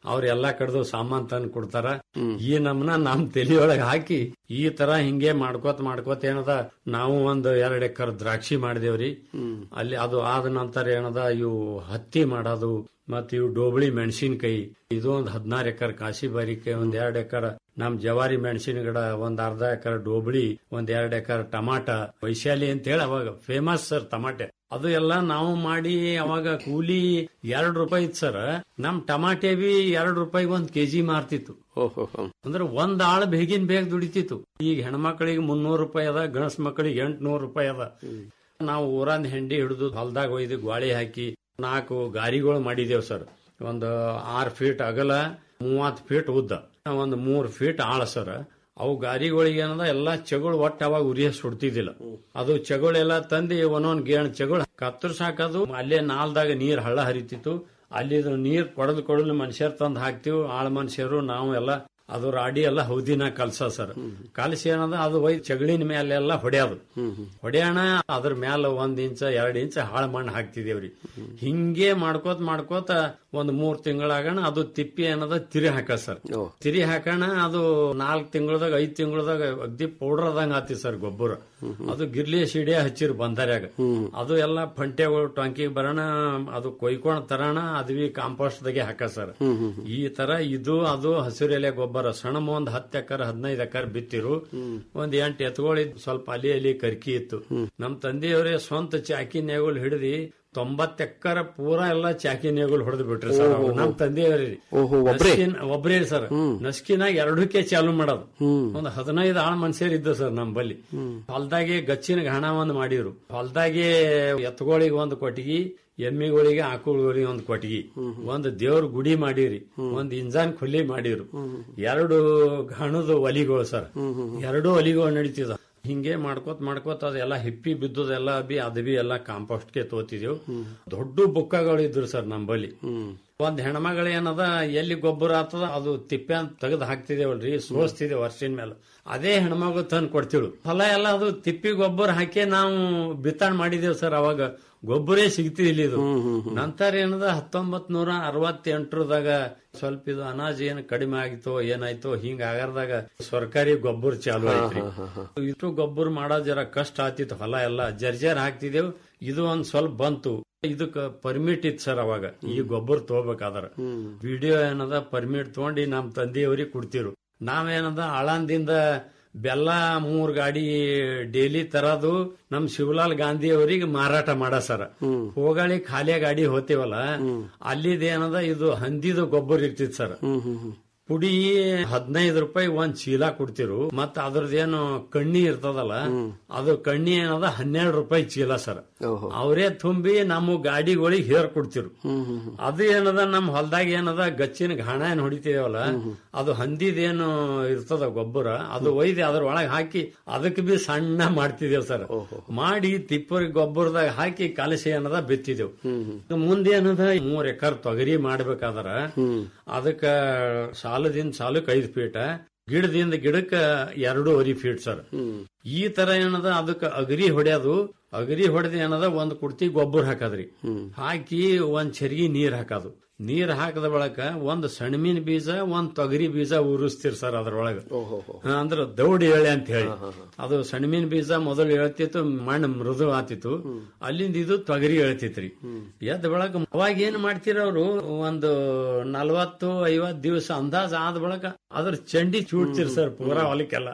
ಅವ್ರ ಎಲ್ಲಾ ಕಡೆದು ಸಾಮಾನ್ ತಂದು ಕೊಡ್ತಾರ ಈ ನಮ್ನ ನಮ್ ತಲಿಯೊಳಗ ಹಾಕಿ ಈ ತರ ಹಿಂಗೆ ಮಾಡ್ಕೋತ ಮಾಡ್ಕೋತ ಏನದ ನಾವು ಒಂದು ಎರಡ್ ಎಕರ್ ದ್ರಾಕ್ಷಿ ಮಾಡಿದೇವ್ರಿ ಅಲ್ಲಿ ಅದು ಆದ ನಂತರ ಏನದ ಇವು ಹತ್ತಿ ಮಾಡೋದು ಮತ್ ಇವು ಡೋಬಳಿ ಮೆಣಸಿನಕಾಯಿ ಇದು ಒಂದ್ ಹದಿನಾರು ಎಕರ್ ಕಾಶಿ ಬಾರಿಕೆ ಒಂದ್ ಎರಡ್ ಎಕರ್ ನಮ್ ಜವಾರಿ ಮೆಣಸಿನ ಗಿಡ ಒಂದ್ ಅರ್ಧ ಎಕರ್ ಡೋಬಳಿ ಒಂದ್ ಎರಡ್ ಎಕರ್ ಟಮಾಟ ವೈಶಾಲಿ ಅಂತ ಹೇಳಿ ಅವಾಗ ಫೇಮಸ್ ಸರ್ ಟಮಾಟೆ ಅದು ಎಲ್ಲ ನಾವು ಮಾಡಿ ಅವಾಗ ಕೂಲಿ ಎರಡ್ ರೂಪಾಯಿ ಇತ್ತು ಸರ್ ನಮ್ ಟಮಾಟೆ ಬಿ ಎರಡ್ ರೂಪಾಯಿಗೆ ಒಂದ್ ಕೆಜಿ ಮಾರ್ತಿತ್ತು ಅಂದ್ರೆ ಒಂದ್ ಆಳ್ ಬೇಗಿನ ಬೇಗ ದುಡಿತಿತ್ತು ಈಗ ಹೆಣ್ಮಕ್ಳಿಗೆ ಮುನ್ನೂರು ರೂಪಾಯಿ ಅದ ಗಣಸ್ ಮಕ್ಕಳಿಗೆ ಎಂಟ್ನೂರು ರೂಪಾಯಿ ಅದ ನಾವು ಊರಂದ್ ಹೆಂಡಿ ಹಿಡಿದು ಹೊಲ್ದಾಗ ಒಯ್ದು ಗ್ವಾಳಿ ಹಾಕಿ ನಾಲ್ಕು ಗಾರಿಗಳು ಮಾಡಿದೇವ್ ಸರ್ ಒಂದು ಆರ್ ಫೀಟ್ ಅಗಲ ಮೂವತ್ ಫೀಟ್ ಉದ್ದ ಒಂದು ಮೂರ್ ಫೀಟ್ ಆಳ ಸರ್ ಅವು ಗಾರಿಗಳಿಗೆ ಏನದ ಎಲ್ಲಾ ಚಗಳು ಒಟ್ಟ ಅವಾಗ ಉರಿಯ ಸುಡ್ತಿದ್ದಿಲ್ಲ ಅದು ಚಗಳೆಲ್ಲ ತಂದು ಒಂದೊಂದ್ ಗೇಣ್ ಚಗಳು ಕತ್ತರ್ಸ್ ಹಾಕೋದು ಅಲ್ಲೇ ನಾಲ್ದಾಗ ನೀರ್ ಹಳ್ಳ ಹರಿತಿತ್ತು ಅಲ್ಲಿ ನೀರ್ ಕೊಡದು ಕೊಡಲು ಮನುಷ್ಯರ್ ತಂದು ಹಾಕ್ತಿವ್ ಆಳ್ ಮನುಷ್ಯರು ನಾವು ಎಲ್ಲ ಅದು ರಾಡಿ ಎಲ್ಲ ಹೌದಿನ ಕಲ್ಸ ಸರ್ ಕಲಸಿ ಏನದ ಅದು ಒಯ್ ಚಗಳಿನ ಮೇಲೆಲ್ಲ ಹೊಡ್ಯೋದು ಹೊಡ್ಯಾಣ ಅದ್ರ ಮ್ಯಾಲ ಒಂದ್ ಇಂಚ ಎರಡ್ ಇಂಚ ಹಾಳು ಮಣ್ಣು ಹಾಕ್ತಿದೇವ್ರಿ ಹಿಂಗೆ ಮಾಡ್ಕೋತ ಮಾಡ್ಕೋತ ಒಂದ್ ಮೂರ್ ತಿಂಗಳಾಗಣ ಅದು ತಿಪ್ಪಿ ಏನದ ತಿರಿ ಹಾಕ ಸರ್ ತಿರಿ ಹಾಕಣ ಅದು ನಾಲ್ಕ್ ತಿಂಗಳದಾಗ ಐದ್ ತಿಂಗಳದಾಗ ಅಗ್ದಿ ಪೌಡರ್ ಆದಂಗ ಆತಿ ಸರ್ ಗೊಬ್ಬರ ಅದು ಗಿರ್ಲಿ ಸಿಡಿಯ ಹಚ್ಚಿರ್ ಬಂದಾರ್ಯಾಗ ಅದು ಎಲ್ಲ ಫಂಟೆಗಳು ಟೊಂಕಿಗೆ ಬರೋಣ ಅದು ಕೊಯ್ಕೊಂಡ್ ತರೋಣ ಅದ್ವಿ ಕಾಂಪೋಸ್ಟ್ ದಾಗೆ ಹಾಕ ಸರ್ ಈ ತರ ಇದು ಅದು ಹಸಿರು ಎಲೆ ಗೊಬ್ಬರ ಸಣ್ಣ ಒಂದ್ ಹತ್ತು ಎಕರ್ ಹದಿನೈದು ಎಕರ್ ಬಿತ್ತಿರು ಒಂದ್ ಎಂಟು ಎತ್ಗಳಿದ್ ಸ್ವಲ್ಪ ಅಲ್ಲಿ ಅಲ್ಲಿ ಕರ್ಕಿ ಇತ್ತು ನಮ್ ತಂದೆಯವರೇ ಸ್ವಂತ ಚಾಕಿ ನೇಗುಲ್ ಹಿಡಿದಿ ತೊಂಬತ್ ಎಕರ ಪೂರಾ ಎಲ್ಲ ಚಾಕಿ ನೇಗುಲ್ ಹೊಡೆದು ಬಿಟ್ರಿ ಸರ್ ಅವ್ರು. ನಮ್ ತಂದೆಯವರೇ ಓಹೋ, ಒಬ್ರೇ? ಒಬ್ರೇ ಸರ್ ನಸ್ಕಿನಾಗ ಎರಡಕ್ಕೆ ಚಾಲು ಮಾಡೋದು ಒಂದ್ ಹದಿನೈದು ಆಳ್ ಮನುಷ್ಯರು ಇದ್ದ ಸರ್ ನಮ್ ಬಲ್ಲಿ ಹೊಲ್ದಾಗೆ ಗಚ್ಚಿನ ಘಣ ಒಂದ್ ಮಾಡಿರು ಹೊಲ್ದಾಗೆ ಎತ್ತುಗಳಿಗೆ ಒಂದ್ ಕೊಟ್ಟಿಗಿ ಎಮ್ಮಿಗಳಿಗೆ ಆಕಳುಗಳಿಗೆ ಒಂದ್ ಕೊಟ್ಟಿಗಿ ಒಂದ್ ದೇವ್ರ ಗುಡಿ ಮಾಡಿರಿ ಒಂದ್ ಇಂಜಾನ್ ಖುಲ್ಲಿ ಮಾಡಿರು ಎರಡು ಘಣದ ಒಲಿಗಳು ಸರ್ ಎರಡು ಒಲಿಗಳು ನಡೀತಿದ ಹಿಂಗೆ ಮಾಡ್ಕೋತ ಮಾಡ್ಕೋತ ಅದೆಲ್ಲ ಹಿಪ್ಪಿ ಬಿದ್ದುದೆಲ್ಲ ಬಿ ಅದ್ ಬಿ ಎಲ್ಲ ಕಾಂಪೋಸ್ಟ್ಗೆ ತೋತಿದೆವು ದೊಡ್ಡ ಬುಕ್ಕಗಳು ಇದ್ರು ಸರ್ ನಮ್ಮಲ್ಲಿ ಒಂದ್ ಹೆಣ್ಮಗಳು ಏನದ ಎಲ್ಲಿ ಗೊಬ್ಬರ ಆಗ್ತದ ಅದು ತಿಪ್ಪೆ ಅಂತ ತೆಗೆದು ಹಾಕ್ತಿದೇವಲ್ರಿ ಸೋಸ್ತಿದೆ ವರ್ಷಿನ ಮೇಲೆ ಅದೇ ಹೆಣ್ಮಗು ತಂದು ಕೊಡ್ತಿಳು ಹೊಲ ಎಲ್ಲ ಅದು ತಿಪ್ಪಿ ಗೊಬ್ಬರ ಹಾಕಿ ನಾವು ಬಿತ್ತನೆ ಮಾಡಿದೇವ್ ಸರ್ ಅವಾಗ ಗೊಬ್ಬರೇ ಸಿಗ್ತಿದಿಲ್ಲ ಇದು ನಂತರ ಏನದ ಹತ್ತೊಂಬತ್ ನೂರ ಅರವತ್ತೆಂಟರದಾಗ ಸ್ವಲ್ಪ ಇದು ಅನಾಜ್ ಏನ್ ಕಡಿಮೆ ಆಗಿತ್ತೋ ಏನಾಯ್ತೋ ಹಿಂಗ ಆಗರ್ದಾಗ ಸರ್ಕಾರಿ ಗೊಬ್ಬರ ಚಾಲು ಆಯ್ತ್ರಿ ಇಷ್ಟು ಗೊಬ್ಬರ ಮಾಡೋದ್ ಜರ ಕಷ್ಟ ಆತಿತ್ತು ಹೊಲ ಎಲ್ಲ ಜರ್ಜರ್ ಹಾಕ್ತಿದೇವ್ ಇದು ಒಂದ್ ಸ್ವಲ್ಪ ಬಂತು ಇದಕ್ಕ ಪರ್ಮಿಟ್ ಇತ್ತು ಸರ್ ಅವಾಗ ಈ ಗೊಬ್ಬರ ತಗೋಬೇಕಾದ್ರ ವಿಡಿಯೋ ಏನದ ಪರ್ಮಿಟ್ ತಗೊಂಡಿ ನಮ್ ತಂದೆಯವ್ರಿಗೆ ಕೊಡ್ತಿರು ನಾವೇನದ ಆಳಂದಿಂದ ಬೆಲ್ಲ ಮೂರ್ ಗಾಡಿ ಡೈಲಿ ತರದು ನಮ್ ಶಿವಲಾಲ್ ಗಾಂಧಿ ಅವರಿಗೆ ಮಾರಾಟ ಮಾಡ ಸರ್ ಹೋಗಾಳಿ ಖಾಲಿ ಗಾಡಿ ಹೋತಿವಲ್ಲ ಅಲ್ಲಿದೇನದ ಇದು ಹಂದಿದು ಗೊಬ್ಬರ ಇರ್ತಿತ್ ಸರ್ ಪುಡಿ ಹದಿನೈದು ರೂಪಾಯಿ ಒಂದ್ ಚೀಲ ಕೊಡ್ತಿರು ಮತ್ತ ಅದ್ರದ್ದೇನು ಕಣ್ಣಿ ಇರ್ತದಲ್ಲ ಅದು ಕಣ್ಣಿ ಏನದ ಹನ್ನೆರಡು ರೂಪಾಯಿ ಚೀಲ ಸರ್ ಅವರೇ ತುಂಬಿ ನಮ್ಮ ಗಾಡಿಗಳಿಗೆ ಹೇರ್ ಕೊಡ್ತಿರು ಅದು ಏನದ ನಮ್ ಹೊಲದಾಗ ಏನದ ಗಚ್ಚಿನ ಘಾಣ ಏನ್ ಹೊಡಿತೀವಲ್ಲ ಅದು ಹಂದಿದೇನು ಇರ್ತದ ಗೊಬ್ಬರ ಅದು ಒಯ್ದು ಅದ್ರ ಒಳಗೆ ಹಾಕಿ ಅದಕ್ಕೆ ಬಿ ಸಣ್ಣ ಮಾಡ್ತಿದೇವ್ ಸರ್ ಮಾಡಿ ತಿಪ್ಪರಿ ಗೊಬ್ಬರದಾಗ ಹಾಕಿ ಕಲಸಿ ಏನದ ಬಿತ್ತಿದೆವು ಮುಂದೆ ಏನದ ಮೂರ್ ಎಕರ್ ತೊಗರಿ ಮಾಡ್ಬೇಕಾದ್ರ ಅದಕ್ಕ ಸಾಲದಿಂದ ಸಾಲಕ್ಕೆ ಐದು ಫೀಟ್ ಗಿಡದಿಂದ ಗಿಡಕ್ಕ ಎರಡೂವರೆ ಫೀಟ್ ಸರ್ ಈ ತರ ಏನದ ಅದಕ್ಕ ಅಗರಿ ಹೊಡ್ಯೋದು ಅಗರಿ ಹೊಡೆದ ಏನದ ಒಂದ್ ಕುಡ್ತಿ ಗೊಬ್ಬರ ಹಾಕದ್ರಿ ಹಾಕಿ ಒಂದ್ ಚರ್ಗಿ ನೀರ್ ಹಾಕೋದು ನೀರ್ ಹಾಕದ ಬಳಕ ಒಂದ್ ಸಣ್ಣಿನ ಬೀಜ ಒಂದ್ ತೊಗರಿ ಬೀಜ ಉರಿಸ್ತಿರ್ ಸರ್ ಅದ್ರೊಳಗ ಹಾ, ಅಂದ್ರ ದೌಡಿ ಎಳೆ ಅಂತ ಹೇಳಿ ಅದು ಸಣ್ಣಿನ ಬೀಜ ಮೊದಲು ಹೇಳ್ತಿತ್ತು ಮಣ್ಣು ಮೃದು ಆತಿತ್ತು ಅಲ್ಲಿಂದ ಇದು ತೊಗರಿ ಹೇಳ್ತಿತ್ರಿ ಎದ್ದ ಬಳಕ ಅವಾಗ ಏನ್ ಮಾಡ್ತಿರ ಅವ್ರು ಒಂದು ನಲ್ವತ್ತು ಐವತ್ ದಿವಸ ಅಂದಾಜ್ ಆದ ಬಳಕ ಅದ್ರ ಚಂಡಿ ಚೂಡ್ತಿರ್ ಸರ್ ಪೂರಾ ಹೊಲಕ್ಕೆಲ್ಲ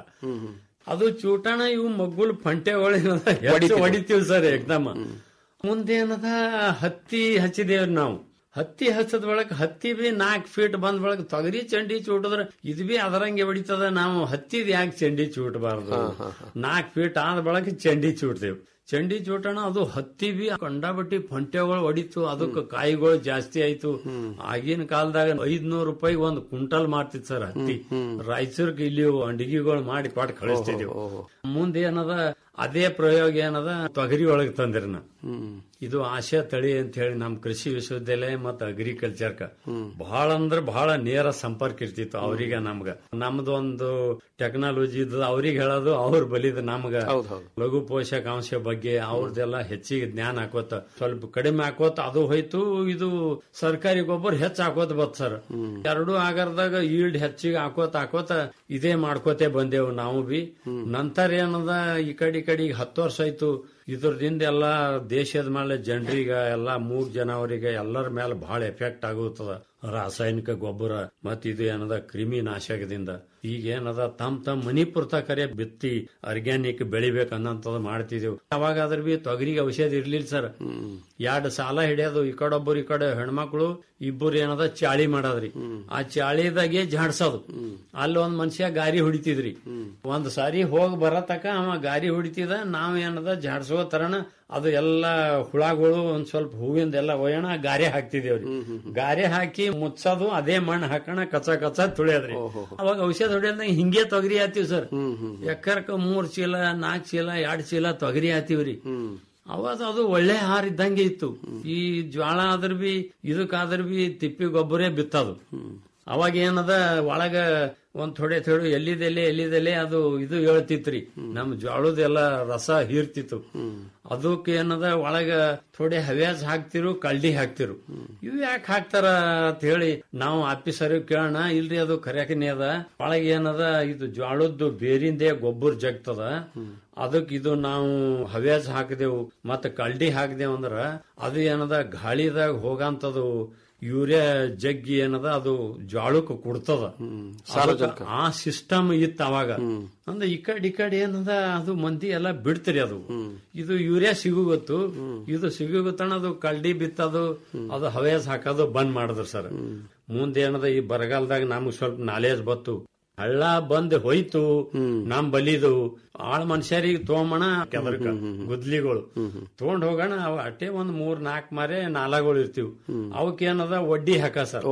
ಅದು ಚೂಟಣ ಇವು ಮಗ್ಗುಲ್ ಫಂಟೆಗಳು ಹೊಡಿತೀವಿ ಸರ್ ಏಕ್ದಮ್ ಮುಂದೇನದ ಹತ್ತಿ ಹಚ್ಚಿದೇವ್ರಿ ನಾವು ಹತ್ತಿ ಹಚ್ಚದ ಬಳಕ ಹತ್ತಿ ಬಿ ನಾಲ್ಕು ಫೀಟ್ ಬಂದ ಬಳಕ ತೊಗರಿ ಚಂಡಿ ಚೂಟದ್ರ ಇದು ಬಿ ಅದರಂಗೆ ಹೊಡಿತದ ನಾವು ಹತ್ತಿದ ಯಾಕೆ ಚಂಡಿ ಚೂಟಬಾರ್ದು ನಾಲ್ಕು ಫೀಟ್ ಆದ ಬಳಕ ಚಂಡಿ ಚೂಟ್ತೇವ್ ಚಂಡಿ ಚೂಟಣ ಅದು ಹತ್ತಿ ಬಿ ಕಂಡಾಬಟ್ಟಿ ಫಂಟೆಗಳು ಹೊಡಿತು ಅದಕ್ಕೆ ಕಾಯಿಗಳು ಜಾಸ್ತಿ ಆಯ್ತು ಆಗಿನ ಕಾಲದಾಗ ಐದ್ನೂರು ರೂಪಾಯಿ ಒಂದು ಕ್ವಿಂಟಲ್ ಮಾಡ್ತಿತ್ ಸರ್ ಹತ್ತಿ ರಾಯಚೂರ್ಗೆ ಇಲ್ಲಿ ಅಂಡಿಗೆಗಳು ಮಾಡಿ ಕೊಟ್ಟು ಕಳಿಸ್ತಿದೀವಿ ಮುಂದೆ ಏನದ ಅದೇ ಪ್ರಯೋಗ ಏನದ ತೊಗರಿ ಒಳಗೆ ತಂದ್ರಿ ನಾ ಇದು ಆಶಾ ತಳಿ ಅಂತ ಹೇಳಿ ನಮ್ ಕೃಷಿ ವಿಶ್ವವಿದ್ಯಾಲಯ ಮತ್ತು ಅಗ್ರಿಕಲ್ಚರ್ ಬಹಳ ಅಂದ್ರ ಬಹಳ ನೇರ ಸಂಪರ್ಕ ಇರ್ತಿತ್ತು ಅವ್ರಿಗೆ ನಮ್ಗ ನಮ್ದು ಒಂದು ಟೆಕ್ನಾಲಜಿ ಇದ್ದು ಅವ್ರಿಗೆ ಹೇಳೋದು ಅವ್ರ ಬಲಿದ ನಮ್ಗ ಲಘು ಪೋಷಕಾಂಶ ಬಗ್ಗೆ ಅವ್ರದ್ದೆಲ್ಲ ಹೆಚ್ಚಿಗೆ ಜ್ಞಾನ ಹಾಕೋತ ಸ್ವಲ್ಪ ಕಡಿಮೆ ಹಾಕೋತ ಅದು ಹೋಯ್ತು ಇದು ಸರ್ಕಾರಿ ಗೊಬ್ಬರ ಹೆಚ್ಚು ಹಾಕೋತ ಬತ್ ಸರ್ ಎರಡೂ ಆಗರ್ದಾಗ ಈಲ್ಡ್ ಹೆಚ್ಚಿಗೆ ಹಾಕೋತ ಹಾಕೋತ ಇದೇ ಮಾಡ್ಕೋತೆ ಬಂದೇವು ನಾವು ಬಿ ನಂತರ ಏನದ ಈ ಕಡೆ ಈ ಕಡೆ ಈಗ ಹತ್ತು ವರ್ಷ ಆಯ್ತು ಇದ್ರದಿಂದ ಎಲ್ಲ ದೇಶದ ಮೇಲೆ ಜನರಿಗೆ ಎಲ್ಲ ಮೂಗ್ ಜನವರಿಗೆ ಎಲ್ಲರ ಮೇಲೆ ಬಹಳ ಎಫೆಕ್ಟ್ ಆಗುತ್ತದ ರಾಸಾಯನಿಕ ಗೊಬ್ಬರ ಮತ್ ಇದು ಏನದ ಕ್ರಿಮಿ ನಾಶಕದಿಂದ ಈಗ ಏನದ ತಮ್ ತಮ್ ಮನಿ ಪುರ್ತ ಕರೆ ಬಿತ್ತಿ ಆರ್ಗ್ಯಾನಿಕ್ ಬೆಳಿಬೇಕು ಅನ್ನಂತದ್ ಮಾಡ್ತಿದೆವು ಅವಾಗ ಅದ್ರ ಬಿ ತೊಗರಿಗೆ ಔಷಧ ಇರ್ಲಿಲ್ಲ ಸರ್ ಎರಡು ಸಾಲ ಹಿಡಿಯೋದು ಈ ಕಡೆ ಒಬ್ಬರು ಈ ಕಡೆ ಹೆಣ್ಮಕ್ಳು ಇಬ್ಬರು ಏನದ ಚಾಳಿ ಮಾಡೋದ್ರಿ ಆ ಚಾಳಿದಾಗೆ ಜಾಡ್ಸೋದು ಅಲ್ಲಿ ಒಂದ್ ಮನುಷ್ಯ ಗಾರಿ ಹೊಡಿತಿದ್ರಿ ಒಂದ್ ಸಾರಿ ಹೋಗಿ ಬರತಕ ಅವ ಗಾರಿ ಹೊಡಿತಿದ ನಾವ್ ಏನದ ಜಾಡ್ಸೋ ತರನ ಅದು ಎಲ್ಲ ಹುಳಗಳು ಒಂದ್ ಸ್ವಲ್ಪ ಹೂವಿಂದ ಎಲ್ಲ ಒಯ್ಯಣ ಗಾರೆ ಹಾಕ್ತಿದೇವ್ರಿ ಗಾರೆ ಹಾಕಿ ಮುಚ್ಚೋದು ಅದೇ ಮಣ್ಣು ಹಾಕೋಣ ಕಚ ಕಚ ತುಳಿಯೋದ್ರಿ ಅವಾಗ ಔಷಧ ಹೊಡಿಯೋದ್ ಹಿಂಗೆ ತೊಗರಿ ಹಾಕ್ತಿವಿ ಸರ್ ಎಕರ್ಕ ಮೂರ್ ಚೀಲ ನಾಲ್ಕ್ ಚೀಲ ಎರಡ್ ಚೀಲ ತೊಗರಿ ಹಾಕ್ತಿವ್ರಿ ಅವಾಗ ಅದು ಒಳ್ಳೆ ಹಾರ ಇದ್ದಂಗೆ ಇತ್ತು ಈ ಜ್ವಾಳ ಆದ್ರ ಬಿ ಇದಕ್ಕಾದ್ರ ಬಿ ತಿಪ್ಪಿ ಗೊಬ್ಬರೇ ಬಿತ್ತದು ಅವಾಗ ಏನದ ಒಳಗ ಒಂದ್ ಥೋಡೆ ಥೋಡೆ ಎಲ್ಲಿದೆಲೆ ಎಲ್ಲಿದೆಲೆ ಅದು ಇದು ಹೇಳ್ತಿತ್ರಿ ನಮ್ ಜ್ವಾಳದೆಲ್ಲ ರಸ ಹೀರ್ತಿತ್ತು ಅದಕ್ಕೆ ಏನದ ಒಳಗ ಥೋಡೆ ಹವ್ಯಾಸ ಹಾಕ್ತಿರು ಕಳ್ಳಿ ಹಾಕ್ತಿರು ಇವ್ ಯಾಕೆ ಹಾಕ್ತಾರ ಅಂತ ಹೇಳಿ ನಾವು ಆಫೀಸರ್ ಕೇಳೋಣ ಇಲ್ರಿ ಅದು ಕರ್ಯಾಕನೇ ಅದ ಒಳಗ ಏನದ ಇದು ಜ್ವಾಳದ್ದು ಬೇರಿಂದೇ ಗೊಬ್ಬರ ಜಗ್ತದ ಅದಕ್ ಇದು ನಾವು ಹವ್ಯಾಸ ಹಾಕಿದೆವು ಮತ್ತ ಕಳ್ಳಿ ಹಾಕಿದೆವು ಅಂದ್ರ ಅದು ಏನದ ಗಾಳಿದಾಗ ಹೋಗಂತದು ಯೂರಿಯಾ ಜಗ್ಗಿ ಏನದ ಅದು ಜ್ವಾಳಕ್ಕೆ ಕೊಡ್ತದ ಅದಕ್ಕ ಆ ಸಿಸ್ಟಮ್ ಇತ್ತು ಅವಾಗ ಅಂದ್ರೆ ಈ ಕಡೆ ಈ ಕಡೆ ಏನದ ಅದು ಮಂದಿ ಎಲ್ಲ ಬಿಡ್ತೀರಿ ಅದು ಇದು ಯೂರಿಯಾ ಸಿಗುಗೊತ್ತು ಇದು ಸಿಗುಗೊತ್ತಣ ಅದು ಕಳ್ಳಿ ಬಿತ್ತದು ಅದು ಹವ್ಯಾಸ ಹಾಕೋದು ಬಂದ್ ಮಾಡಿದ್ರು ಸರ್ ಮುಂದೆ ಏನದ ಈ ಬರಗಾಲದಾಗ ನಮ್ಗೆ ಸ್ವಲ್ಪ ನಾಲೇಜ್ ಬತ್ತು ಹಳ್ಳ ಬಂದ್ ಹೋಯ್ತು ನಮ್ ಬಲಿದು ಆಳ್ ಮನುಷ್ಯರಿಗೆ ತೊಗೊಂಬಣ ಕೆದರ್ಕ ಗುದ್ಲಿಗಳು ತಗೊಂಡ್ ಹೋಗೋಣ ಅವ ಅಟ್ಟೆ ಒಂದ್ ಮೂರ್ ನಾಲ್ಕ್ ಮಾರೆ ನಾಲಗಳು ಇರ್ತಿವ್ ಅವಕ್ ಏನದ ವಡ್ಡಿ ಹಾಕ ಸರ್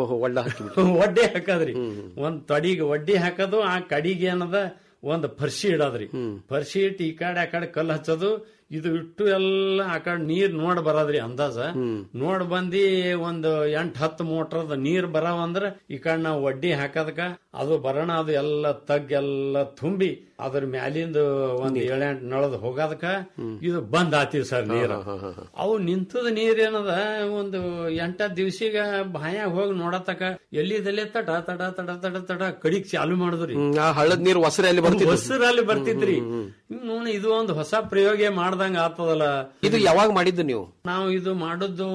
ವಡ್ಡಿ ಹಾಕದ್ರಿ ಒಂದ್ ತಡಿಗೆ ವಡ್ಡಿ ಹಾಕೋದು ಆ ಕಡಿಗೆ ಏನದ ಒಂದ್ ಫರ್ಸಿ ಇಡೋದ್ರಿ ಫರ್ಸಿ ಇಟ್ಟು ಈ ಕಡೆ ಆ ಕಡೆ ಕಲ್ಲು ಹಚ್ಚೋದು ಇದು ಇಟ್ಟು ಎಲ್ಲ ಆ ಕಡೆ ನೀರ್ ನೋಡ್ ಬರೋದ್ರಿ ಅಂದಾಜ ನೋಡ್ ಬಂದಿ ಒಂದು ಎಂಟ್ ಹತ್ತು ಮೋಟ್ರದ ನೀರ್ ಬರವಂದ್ರ ಈ ಕಡೆ ನಾವು ವಡ್ಡಿ ಹಾಕದಕ ಅದು ಬರೋಣ ಅದು ಎಲ್ಲ ತಗ್ ಎಲ್ಲ ತುಂಬಿ ಅದ್ರ ಮ್ಯಾಲಿಂದ ಒಂದ್ ಏಳೆಂಟ್ ನಳದ್ ಹೋಗೋದಕ್ಕ ಇದು ಬಂದ್ ಆತೀವಿ ಸರ್ ನೀರ್ ಅವು ನಿಂತದ ನೀರ್ ಏನದ ಒಂದು ಎಂಟ ದಿವ್ಸಿಗ ಬಾಯಾಗ ಹೋಗಿ ನೋಡತಕ ಎಲ್ಲಿದಲ್ಲೇ ತಟ ತಟ ತಟ ತಟ ತಟ ಕಡಿಗ್ ಚಾಲು ಮಾಡಿದ್ರಿ ಹಳ್ಳದ ನೀರು ಹೊಸರಲ್ಲಿ ಬರ್ತಿತ್ತು ಹೊಸರಲ್ಲಿ ಬರ್ತಿದ್ರಿ ನೋಡಿ ಇದು ಒಂದು ಹೊಸ ಪ್ರಯೋಗ ಮಾಡ್ದಂಗ ಆಗ್ತದಲ್ಲ ಇದು ಯಾವಾಗ ಮಾಡಿದ್ದು ನೀವು ನಾವು ಇದು ಮಾಡುದು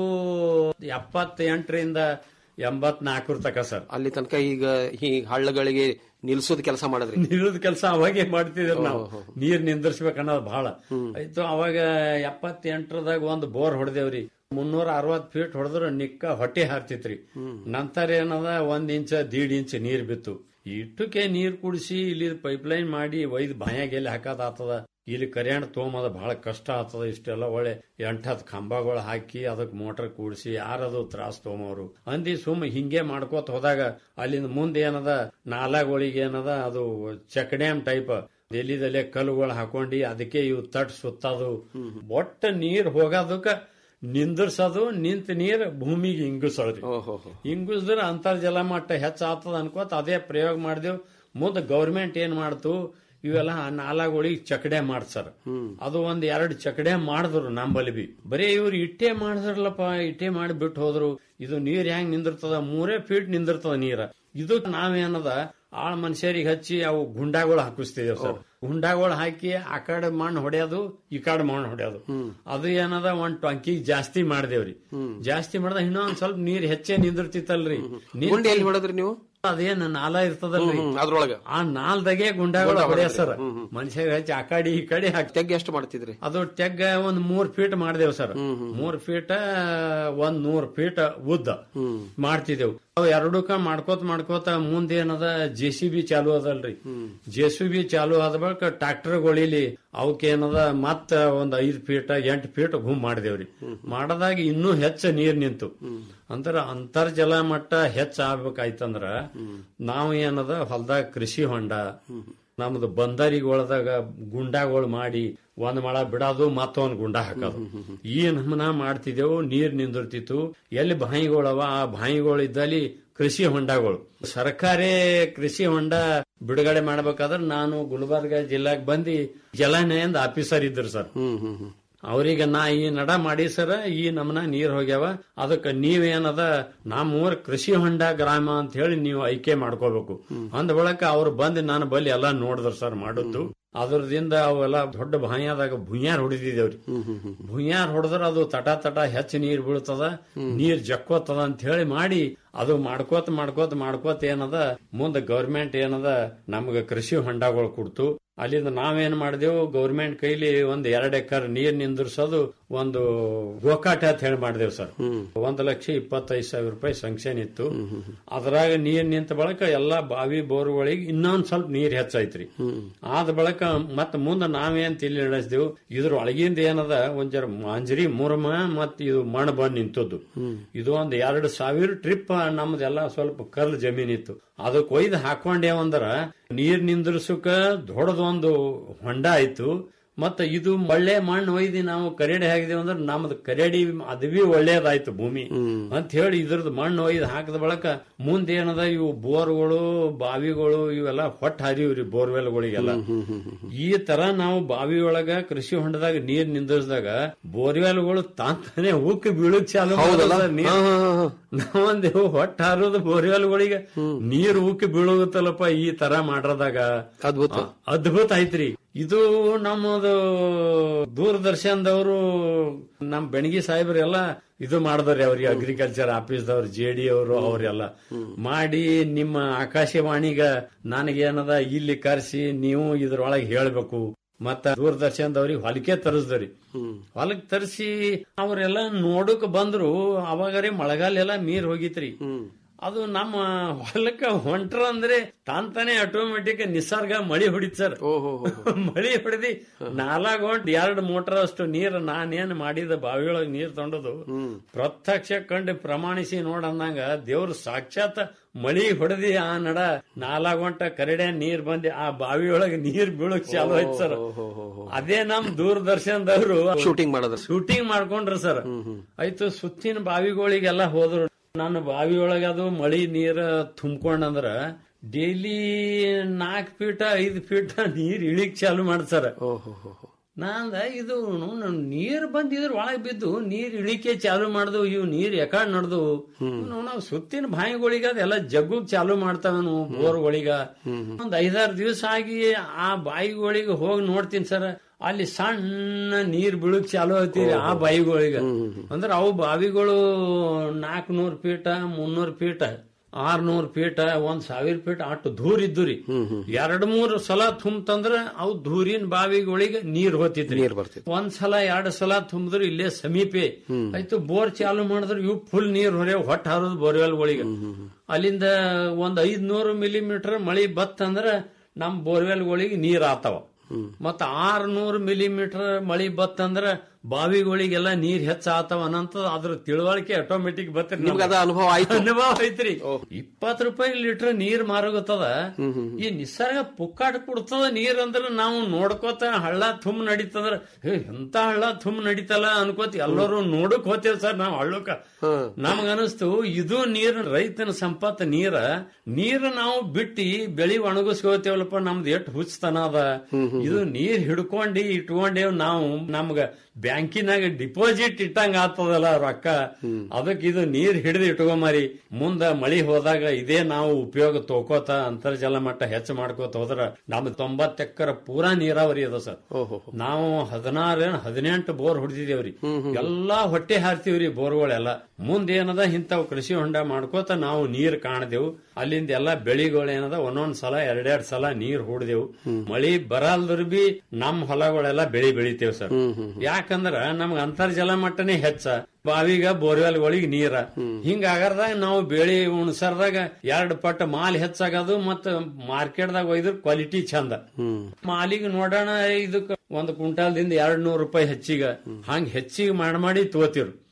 ಎಪ್ಪತ್ತೆಂಟರಿಂದ ಎಂಬತ್ನಾಲ್ಕರ ತಕ ಸರ್ ಅಲ್ಲಿ ತನಕ ಈಗ ಈ ಹಳ್ಳಗಳಿಗೆ ನಿಲ್ಸೋದ್ ಕೆಲಸ ಮಾಡಿದ್ರಿ ನಿಲ್ಲದ ಕೆಲಸ ಅವಾಗೆ ಮಾಡ್ತಿದ್ರು ನಾವು ನೀರ್ ನಿಂದಿರ್ಸ್ಬೇಕು ಅನ್ನೋದು ಬಹಳ ಆಯ್ತು ಅವಾಗ ಎಪ್ಪತ್ತೆಂಟರದಾಗ ಒಂದು ಬೋರ್ ಹೊಡೆದೇವ್ರಿ ಮುನ್ನೂರ ಅರವತ್ ಫೀಟ್ ಹೊಡೆದ್ರ ನಿಕ್ಕ ಹೊಟ್ಟೆ ಹಾರ್ತಿತ್ರಿ ನಂತರ ಏನದ ಒಂದ್ ಇಂಚ ದೀಡ್ ಇಂಚ್ ನೀರ್ ಬಿತ್ತು ಇಟ್ಟಕ್ಕೆ ನೀರ್ ಕುಡಿಸಿ ಇಲ್ಲಿ ಪೈಪ್ ಲೈನ್ ಮಾಡಿ ಒಯ್ದು ಬಾಯಾಗೆಲ್ಲಿ ಹಾಕದ್ ಆತದ ಇಲ್ಲಿ ಕರೆಂಟ್ ತೊಗೊಂಬದ ಬಹಳ ಕಷ್ಟ ಆಗ್ತದ ಇಷ್ಟೆಲ್ಲ ಒಳ್ಳೆ ಎಂಟ್ ಹತ್ತು ಕಂಬಗಳು ಹಾಕಿ ಅದಕ್ಕೆ ಮೋಟರ್ ಕೂಡಿಸಿ ಯಾರದು ತ್ರಾಸ್ ತೊಗೊಂಬವ್ರು ಅಂದಿ ಸುಮ್ಮ ಹಿಂಗೆ ಮಾಡ್ಕೋತ ಹೋದಾಗ ಅಲ್ಲಿಂದ ಮುಂದೆ ಏನದ ನಾಲಾಗಳಿಗೆ ಏನದ ಅದು ಚೆಕ್ ಡ್ಯಾಮ್ ಟೈಪ್ ಎಲ್ಲಿದಲ್ಲೇ ಕಲ್ಲುಗಳು ಹಾಕೊಂಡಿ ಅದಕ್ಕೆ ಇವು ತಟ್ ಸುತ್ತದು ಒಟ್ಟ ನೀರ್ ಹೋಗೋದಕ್ಕ ನಿಂದ್ರಸೋದು ನಿಂತ ನೀರ್ ಭೂಮಿಗೆ ಹಿಂಗಿಸೋದ್ರಿ ಹಿಂಗಿಸಿದ್ರೆ ಅಂತರ್ಜಲ ಮಟ್ಟ ಹೆಚ್ಚಾಗ್ತದ ಅನ್ಕೋತ ಅದೇ ಪ್ರಯೋಗ ಮಾಡಿದೆವು ಮುಂದೆ ಗೌರ್ಮೆಂಟ್ ಏನ್ ಮಾಡ್ತು ಇವೆಲ್ಲ ನಾಲಾಗಳಿಗೆ ಚಕಡೆ ಮಾಡ್ಸರ್ ಅದು ಒಂದ್ ಎರಡು ಚಕಡೆ ಮಾಡಿದ್ರು ನಂಬಲ್ಲಿ ಬಿ ಬರೀ ಇವ್ರು ಇಟ್ಟೆ ಮಾಡಿದ್ರಲ್ಲಪ್ಪ ಇಟ್ಟೆ ಮಾಡಿ ಬಿಟ್ಟು ಹೋದ್ರು ಇದು ನೀರ್ ಹೆಂಗ್ ನಿಂದಿರ್ತದ ಮೂರೇ ಫೀಟ್ ನಿಂದಿರ್ತದ ನೀರ ಇದು ನಾವೇನದ ಆಳ್ ಮನುಷ್ಯರಿಗೆ ಹಚ್ಚಿ ಅವು ಗುಂಡಾಗಳು ಹಾಕಿಸ್ತಿದೇವ್ ಸರ್ ಗುಂಡಾಗಳು ಹಾಕಿ ಆ ಕಡೆ ಮಣ್ಣು ಹೊಡೆಯೋದು ಈ ಕಡೆ ಮಣ್ಣು ಹೊಡೆಯೋದು ಅದು ಏನದ ಒಂದ್ ಟಂಕಿ ಜಾಸ್ತಿ ಮಾಡ್ದೇವ್ರಿ ಜಾಸ್ತಿ ಮಾಡ್ದ ಇನ್ನೊಂದ್ ಸ್ವಲ್ಪ ನೀರ್ ಹೆಚ್ಚೆ ನಿಂದಿರ್ತಿತ್ತಲ್ರಿ ಗುಂಡಿ ಎಲ್ಲಿ ಹೊಡೆದ್ರಿ ನೀವು ಅದೇನ್ ನಾಲ ಇರ್ತದಲ್ರಿ ಅದ್ರೊಳಗ ಆ ನಾಲ್ದಾಗೆ ಗುಂಡಾಗಳು ಹೊಡೆಯ ಸರ್ ಮನುಷ್ಯ ಹಚ್ಚಿ ಆ ಕಡೆ ಈ ಕಡೆ ಹಾಕಿ ತೆಗ್ ಎಷ್ಟು ಮಾಡ್ತಿದ್ರಿ ಅದು ತೆಗ್ಗ ಒಂದ್ ಮೂರ್ ಫೀಟ್ ಮಾಡ್ದೇವ್ ಸರ್ ಮೂರ್ ಫೀಟ್ ಒಂದ್ ನೂರ್ ಫೀಟ್ ಉದ್ದ ಮಾಡ್ತಿದ್ದೇವ್ ಅವ್ ಎರಡಕ್ಕ ಮಾಡ್ಕೋತ ಮಾಡ್ಕೋತ ಮುಂದೆ ಏನದ ಜೆ ಸಿ ಬಿ ಚಾಲು ಅದಲ್ರಿ ಜೆ ಸಿ ಬಿ ಚಾಲು ಆದ ಬಳಿಕ ಟ್ರಾಕ್ಟರ್ಗಳಿಲಿ ಅವಕ್ಕೇನದ ಮತ್ತ ಒಂದ್ ಐದ್ ಫೀಟ್ ಎಂಟ್ ಫೀಟ್ ಗುಮ್ ಮಾಡಿದೇವ್ರಿ ಮಾಡದಾಗ ಇನ್ನೂ ಹೆಚ್ಚ ನೀರ್ ನಿಂತು ಅಂದ್ರ ಅಂತರ್ಜಲ ಮಟ್ಟ ಹೆಚ್ಚ ಆಗ್ಬೇಕಾಯ್ತಂದ್ರ ನಾವು ಏನದ ಹೊಲದಾಗ ಕೃಷಿ ಹೊಂಡ ನಮ್ದು ಬಂದರಿಗೊಳದಾಗ ಗುಂಡಾಗಳು ಮಾಡಿ ಒಂದ್ ಮಳ ಬಿಡೋದು ಮತ್ತೊಂದ್ ಗುಂಡ ಹಾಕೋದು ಈ ನಮನ ಮಾಡ್ತಿದ್ದೆವು ನೀರ್ ನಿಂದಿರ್ತಿತ್ತು ಎಲ್ಲಿ ಬಾಯಿಗಳವ ಆ ಬಾಯಿಗಳು ಇದ್ದಲ್ಲಿ ಕೃಷಿ ಹೊಂಡಗಳು ಸರ್ಕಾರಿ ಕೃಷಿ ಹೊಂಡ ಬಿಡುಗಡೆ ಮಾಡ್ಬೇಕಾದ್ರೆ ನಾನು ಗುಲ್ಬರ್ಗ ಜಿಲ್ಲಾಗ್ ಬಂದು ಜಲಾನಯಂದ ಆಫೀಸರ್ ಇದ್ರು ಸರ್ ಅವ್ರಿಗೆ ನಾ ಈ ನಡ ಮಾಡಿ ಸರ ಈ ನಮನ ನೀರ್ ಹೋಗ್ಯಾವ ಅದಕ್ಕೆ ನೀವೇನದ ನಮ್ಮೂರ್ ಕೃಷಿ ಹೊಂಡ ಗ್ರಾಮ ಅಂತ ಹೇಳಿ ನೀವು ಆಯ್ಕೆ ಮಾಡ್ಕೋಬೇಕು ಅಂದ ಬಳಿಕ ಅವ್ರು ಬಂದು ನಾನು ಬಲ್ಲಿ ಎಲ್ಲಾ ನೋಡಿದ್ರು ಸರ್ ಮಾಡುದು ಅದ್ರದಿಂದ ಅವೆಲ್ಲ ದೊಡ್ಡ ಬಾಯಾದಾಗ ಭುಯ್ಯಾರ್ ಹೊಡಿತಿದೇವ್ರಿ ಭುಯ್ಯಾರ್ ಹೊಡೆದ್ರ ಅದು ತಟ ತಟ ಹೆಚ್ಚು ನೀರ್ ಬೀಳ್ತದ ನೀರ್ ಜಕ್ಕೋತದ ಅಂತ ಹೇಳಿ ಮಾಡಿ ಅದು ಮಾಡ್ಕೋತ ಮಾಡ್ಕೋತ ಮಾಡ್ಕೋತ ಏನದ ಮುಂದೆ ಗೌರ್ಮೆಂಟ್ ಏನದ ನಮ್ಗ ಕೃಷಿ ಹೊಂಡಗಳು ಕೊಡ್ತು ಅಲ್ಲಿಂದ ನಾವೇನ್ ಮಾಡಿದೆವು ಗೌರ್ಮೆಂಟ್ ಕೈಲಿ ಒಂದ್ ಎರಡ್ ಎಕರ್ ನೀರ್ ನಿಂದಿರ್ಸೋದು ಒಂದು ಗೋಕಾಟ ಅಂತ ಹೇಳಿ ಮಾಡಿದೆವು ಸರ್ ಒಂದ್ ಲಕ್ಷ ಇಪ್ಪತ್ತೈದು ಸಾವಿರ ರೂಪಾಯಿ ಸಂಕ್ಷನ್ ಇತ್ತು ಅದ್ರಾಗ ನೀರ್ ನಿಂತ ಬಳಕ ಎಲ್ಲಾ ಬಾವಿ ಬೋರ್ಗಳಿಗೆ ಇನ್ನೊಂದ್ ಸ್ವಲ್ಪ ನೀರ್ ಹೆಚ್ಚೈತ್ರಿ ಆದ ಬಳಕ ಮತ್ ಮುಂದ ನಾವೇನ್ ತಿಳಿ ನಡೆಸಿದೆವು ಇದ್ರ ಒಳಗಿಂದ ಏನದ ಒಂದ್ ಜರ ಮಾಂಜರಿ ಮುರಮ ಮತ್ ಇದು ಮಣ್ಣು ಬಂದ್ ನಿಂತದ್ದು ಇದು ಒಂದ್ ಎರಡ್ ಸಾವಿರ ಟ್ರಿಪ್ ನಮ್ದೆಲ್ಲ ಸ್ವಲ್ಪ ಕಲ್ ಜಮೀನಿತ್ತು ಅದಕ್ಕೆ ಒಯ್ದು ಹಾಕೊಂಡೇವಂದ್ರ ನೀರ್ ನಿಂದ್ರಸುಕ ದೊಡ್ಡದೊಂದು ಹೊಂಡ ಆಯ್ತು ಮತ್ತ ಇದು ಒಳ್ಳೆ ಮಣ್ಣು ಒಯ್ದು ನಾವು ಕರೆಡಿ ಹಾಕಿದೇವು ಅಂದ್ರೆ ನಮ್ದು ಕರೆಡಿ ಅದು ಬಿ ಒಳ್ಳೇದಾಯ್ತು ಭೂಮಿ ಅಂತ ಹೇಳಿ ಇದ್ರದ್ದು ಮಣ್ಣು ಒಯ್ದು ಹಾಕಿದ ಬಳಕ ಮುಂದೆ ಏನದ ಇವು ಬೋರ್ಗಳು ಬಾವಿಗಳು ಇವೆಲ್ಲ ಹೊಟ್ಟ ಹರಿವ್ರಿ ಬೋರ್ವೆಲ್ಗಳಿಗೆಲ್ಲ ಈ ತರ ನಾವು ಬಾವಿ ಒಳಗ ಕೃಷಿ ಹೊಂಡದಾಗ ನೀರ್ ನಿಂದಿಸಿದಾಗ ಬೋರ್ವೆಲ್ಗಳು ತಾಂತಾನೆ ಉಕ್ಕಿ ಬೀಳಕ್ ಚಾಲು ಹೌದಲ್ಲ? ಮಾಡೋದು ನೀರ್. ಹಾ, ಹಾ, ಹಾ, ಹಾ. ನಾವೊಂದೇವು ಹೊಟ್ಟ ಹಾರೋದು ಬೋರ್ವೆಲ್ಗಳಿಗೆ ನೀರ್ ಉಕ್ಕಿ ಬೀಳುತ್ತಲ್ಲಪ್ಪ ಈ ತರ ಮಾಡ್ರದಾಗ ಅದ್ಭುತ ಅದ್ಭುತ ಐತ್ರಿ ಇದು ನಮ್ಮದು ದೂರದರ್ಶನದವರು ನಮ್ ಬೆಣಗಿ ಸಾಹೇಬ್ರೆಲ್ಲ ಇದು ಮಾಡಿದ್ರಿ ಅವ್ರಿಗೆ ಅಗ್ರಿಕಲ್ಚರ್ ಆಫೀಸ್ದವ್ರು ಜೆ ಡಿ ಅವರು ಅವರೆಲ್ಲ ಮಾಡಿ ನಿಮ್ಮ ಆಕಾಶವಾಣಿಗ ನನಗೇನದ ಇಲ್ಲಿ ಕರೆಸಿ ನೀವು ಇದ್ರೊಳಗೆ ಹೇಳ್ಬೇಕು ಮತ್ತ ದೂರದರ್ಶನದವ್ರಿಗೆ ಹೊಲಿಕೆ ತರಿಸ್ದರಿ ಹೊಲಕ್ ತರಿಸಿ ಅವರೆಲ್ಲ ನೋಡಕ್ ಬಂದ್ರು ಅವಾಗರೆ ಮಳೆಗಾಲ ಎಲ್ಲ ನೀರ್ ಹೋಗಿತ್ರಿ ಅದು ನಮ್ಮ ಹೊಲಕ್ಕ ಹೊಂಟ್ರ ಅಂದ್ರೆ ತಾಂತಾನೆ ಆಟೋಮೆಟಿಕ್ ನಿಸರ್ಗ ಮಳಿ ಹೊಡಿತ್ ಸರ್ ಮಳಿ ಹೊಡೆದಿ ನಾಲ್ಕು ಗಂಟೆ ಎರಡು ಮೋಟರ್ ಅಷ್ಟು ನೀರ್ ನಾನೇನ್ ಮಾಡಿದ ಬಾವಿಯೊಳಗ್ ನೀರ್ ತೊಂಡದು ಪ್ರತ್ಯಕ್ಷ ಕಂಡು ಪ್ರಮಾಣಿಸಿ ನೋಡಂದಂಗ ದೇವ್ರು ಸಾಕ್ಷಾತ್ ಮಳಿ ಹೊಡೆದಿ ಆ ನಡ ನಾಲ್ಕು ಗಂಟೆ ಕರಡೆ ನೀರ್ ಬಂದಿ ಆ ಬಾವಿಯೊಳಗೆ ನೀರ್ ಬೀಳಕ್ ಚಾಲು ಆಯ್ತು ಸರ್ ಅದೇ ನಮ್ ದೂರದರ್ಶನದವರು ಶೂಟಿಂಗ್ ಮಾಡೋದ್ರ ಶೂಟಿಂಗ್ ಮಾಡ್ಕೊಂಡ್ರ ಸರ್ ಆಯ್ತು ಸುತ್ತಿನ ಬಾವಿಗಳಿಗೆಲ್ಲ ಹೋದ್ರು ನಾನು ಬಾವಿಯೊಳಗೆ ಅದು ಮಳಿ ನೀರ್ ತುಂಬ್ಕೊಂಡಂದ್ರ ಡೈಲಿ ನಾಲ್ಕು ಫೀಟ ಐದು ಫೀಟ ನೀರ್ ಇಳಿಕ್ ಚಾಲು ಮಾಡ್ತಾರ ನಾಂದ ಇದು ನೋಡ್ ನೀರ್ ಬಂದಿದ್ರ ಒಳಗ್ ಬಿದ್ದು ನೀರ್ ಇಳಿಕೆ ಚಾಲು ಮಾಡ್ದು ಇವು ನೀರ್ ಯಾಕಡ್ ನಡ್ದು ನಾವು ಸುತ್ತಿನ ಬಾಯಿಗಳಿಗ ಅದೆಲ್ಲ ಜಗ್ಗುಗ್ ಚಾಲು ಮಾಡ್ತಾವನು ಬೋರ್ಗಳಿಗ ಒಂದ್ ಐದಾರು ದಿವಸ ಆಗಿ ಆ ಬಾಯಿಗಳಿಗೆ ಹೋಗಿ ನೋಡ್ತೀನಿ ಸರ್ ಅಲ್ಲಿ ಸಣ್ಣ ನೀರ್ ಬೀಳಕ್ ಚಾಲು ಐತಿ ಆ ಬಾವಿಗಳಿಗೆ ಅಂದ್ರ ಅವು ಬಾವಿಗಳು ನಾಲ್ಕನೂರ್ ಫೀಟ ಮುನ್ನೂರ್ ಫೀಟ ಆರ್ನೂರ್ ಫೀಟ ಒಂದ್ ಸಾವಿರ ಫೀಟ್ ಅಷ್ಟು ದೂರ ಇದ್ದು ರೀ ಎರಡ್ ಮೂರ್ ಸಲ ತುಂಬತಂದ್ರ ಅವು ದೂರಿನ ಬಾವಿಗಳಿಗೆ ನೀರ್ ಹೋತಿದ್ರಿ ನೀರ್ ಬರ್ತಿತ್ತು ಒಂದ್ ಸಲ ಎರಡ್ ಸಲ ತುಂಬಿದ್ರು ಇಲ್ಲೇ ಸಮೀಪೆ ಆಯ್ತು ಬೋರ್ ಚಾಲು ಮಾಡಿದ್ರು ಇವು ಫುಲ್ ನೀರ್ ಹೊರೆ ಹೊಟ್ಟ ಹಾರೋದು ಬೋರ್ವೆಲ್ಗಳಿಗೆ ಅಲ್ಲಿಂದ ಒಂದ್ ಐದ್ನೂರು ಮಿಲಿಮೀಟರ್ ಮಳಿ ಬತ್ತಂದ್ರ ನಮ್ ಬೋರ್ವೆಲ್ಗಳಿಗೆ ನೀರ್ ಆತಾವ ಮತ್ತ ಆರ್ನೂರು ಮಿಲಿಮೀಟರ್ ಮಳಿ ಬತ್ತಂದ್ರ ಬಾವಿಗಳಿಗೆಲ್ಲ ನೀರ್ ಹೆಚ್ಚ ಆತಾವ ಅನ್ನಂತ ಅದ್ರ ತಿಳುವಳಿಕೆ ಆಟೋಮೆಟಿಕ್ ಬತ್ರಿ ನಿಮ್ಗೆ ಅದ ಅನುಭವ ಆಯ್ತು ಅನುಭವ ಐತ್ರಿ ಇಪ್ಪತ್ ರೂಪಾಯಿ ಲೀಟರ್ ನೀರ್ ಮಾರೋಗತ್ತದ ಈ ನಿಸರ್ಗ ಪುಕ್ಕಾಟ್ ಕೊಡ್ತದ ನೀರ್ ಅಂದ್ರ ನಾವು ನೋಡ್ಕೋತ ಹಳ್ಳ ತುಂಬ ನಡೀತಂದ್ರ ಹೇ ಎಂತ ಹಳ್ಳ ತುಂಬ ನಡೀತಲ್ಲ ಅನ್ಕೋತಿ ಎಲ್ಲರೂ ನೋಡಕ್ ಹೋತೇವ್ ಸರ್ ನಾವ್ ಹಳ್ಳಕ್ಕ ನಮಗ ಅನಿಸ್ತು ಇದು ನೀರ್ ರೈತನ ಸಂಪತ್ ನೀರ ನೀರ್ ನಾವು ಬಿಟ್ಟಿ ಬೆಳಿ ಒಣಗಿಸ್ಕೋತೇವಲ್ಲಪ್ಪ ನಮ್ದು ಎಷ್ಟ್ ಹುಚ್ಚತನ ಅದ ಇದು ನೀರ್ ಹಿಡ್ಕೊಂಡಿ ಇಟ್ಕೊಂಡೇವ್ ನಾವು ನಮ್ಗ ಬ್ಯಾಂಕಿನಾಗ ಡಿಪಾಸಿಟ್ ಇಟ್ಟಂಗ ಆಗ್ತದಲ್ಲ ರೊಕ್ಕ ಅದಕ್ಕೆ ಇದು ನೀರ್ ಹಿಡಿದು ಇಟ್ಕೊಂಬರಿ ಮುಂದ ಮಳಿ ಹೋದಾಗ ಇದೇ ನಾವು ಉಪಯೋಗ ತಗೋತ ಅಂತರ್ಜಲ ಮಟ್ಟ ಹೆಚ್ಚು ಮಾಡ್ಕೋತ ಹೋದ್ರ ನಮ್ ತೊಂಬತ್ ಎಕ್ಕರ ಪೂರಾ ನೀರಾವರಿ ಅದ ಸರ್ ನಾವು ಹದಿನಾರು ಹದಿನೆಂಟು ಬೋರ್ ಹೊಡೆದಿದೇವ್ರಿ ಎಲ್ಲಾ ಹೊಟ್ಟೆ ಹಾರ್ತೀವ್ರಿ ಬೋರ್ಗಳೆಲ್ಲ ಮುಂದೇನದ ಇಂಥವ್ ಕೃಷಿ ಹೊಂಡ ಮಾಡ್ಕೋತ ನಾವು ನೀರ್ ಕಾಣದೆವು ಅಲ್ಲಿಂದ ಎಲ್ಲಾ ಬೆಳಿಗಳೇನದ ಒಂದೊಂದ್ ಸಲ ಎರಡೆರಡ್ ಸಲ ನೀರ್ ಹೊಡೆದೆವು ಮಳಿ ಬರಲ್ದ್ರ ಬಿ ನಮ್ ಹೊಲಗಳೆಲ್ಲ ಬೆಳಿ ಬೆಳಿತೇವ್ ಸರ್ ಯಾಕಂದ್ರ ನಮ್ಗ ಅಂತರ್ಜಲ ಮಟ್ಟನೇ ಹೆಚ್ಚ ಬಾವಿಗ ಬೋರ್ವೆಲ್ ಒಳಗ್ ನೀರ ಹಿಂಗ ಆಗರ್ದಾಗ ನಾವು ಬೆಳಿ ಉಣಸರ್ದಾಗ ಎರಡ್ ಪಟ್ಟ ಮಾಲ್ ಹೆಚ್ಚಾಗದು ಮತ್ತ ಮಾರ್ಕೆಟ್ದಾಗ ಒಯ್ದ್ರ ಕ್ವಾಲಿಟಿ ಚಂದ ಮಾಲಿಗೆ ನೋಡೋಣ ಇದಕ್ ಒಂದ್ ಕ್ವಿಂಟಾಲ್ದಿಂದ ಎರಡ್ ನೂರ್ ರೂಪಾಯಿ ಹೆಚ್ಚಿಗ ಹಂಗ ಹೆಚ್ಚಿಗೆ ಮಾಡಿ ಮಾಡಿ ತಗೋತಿರು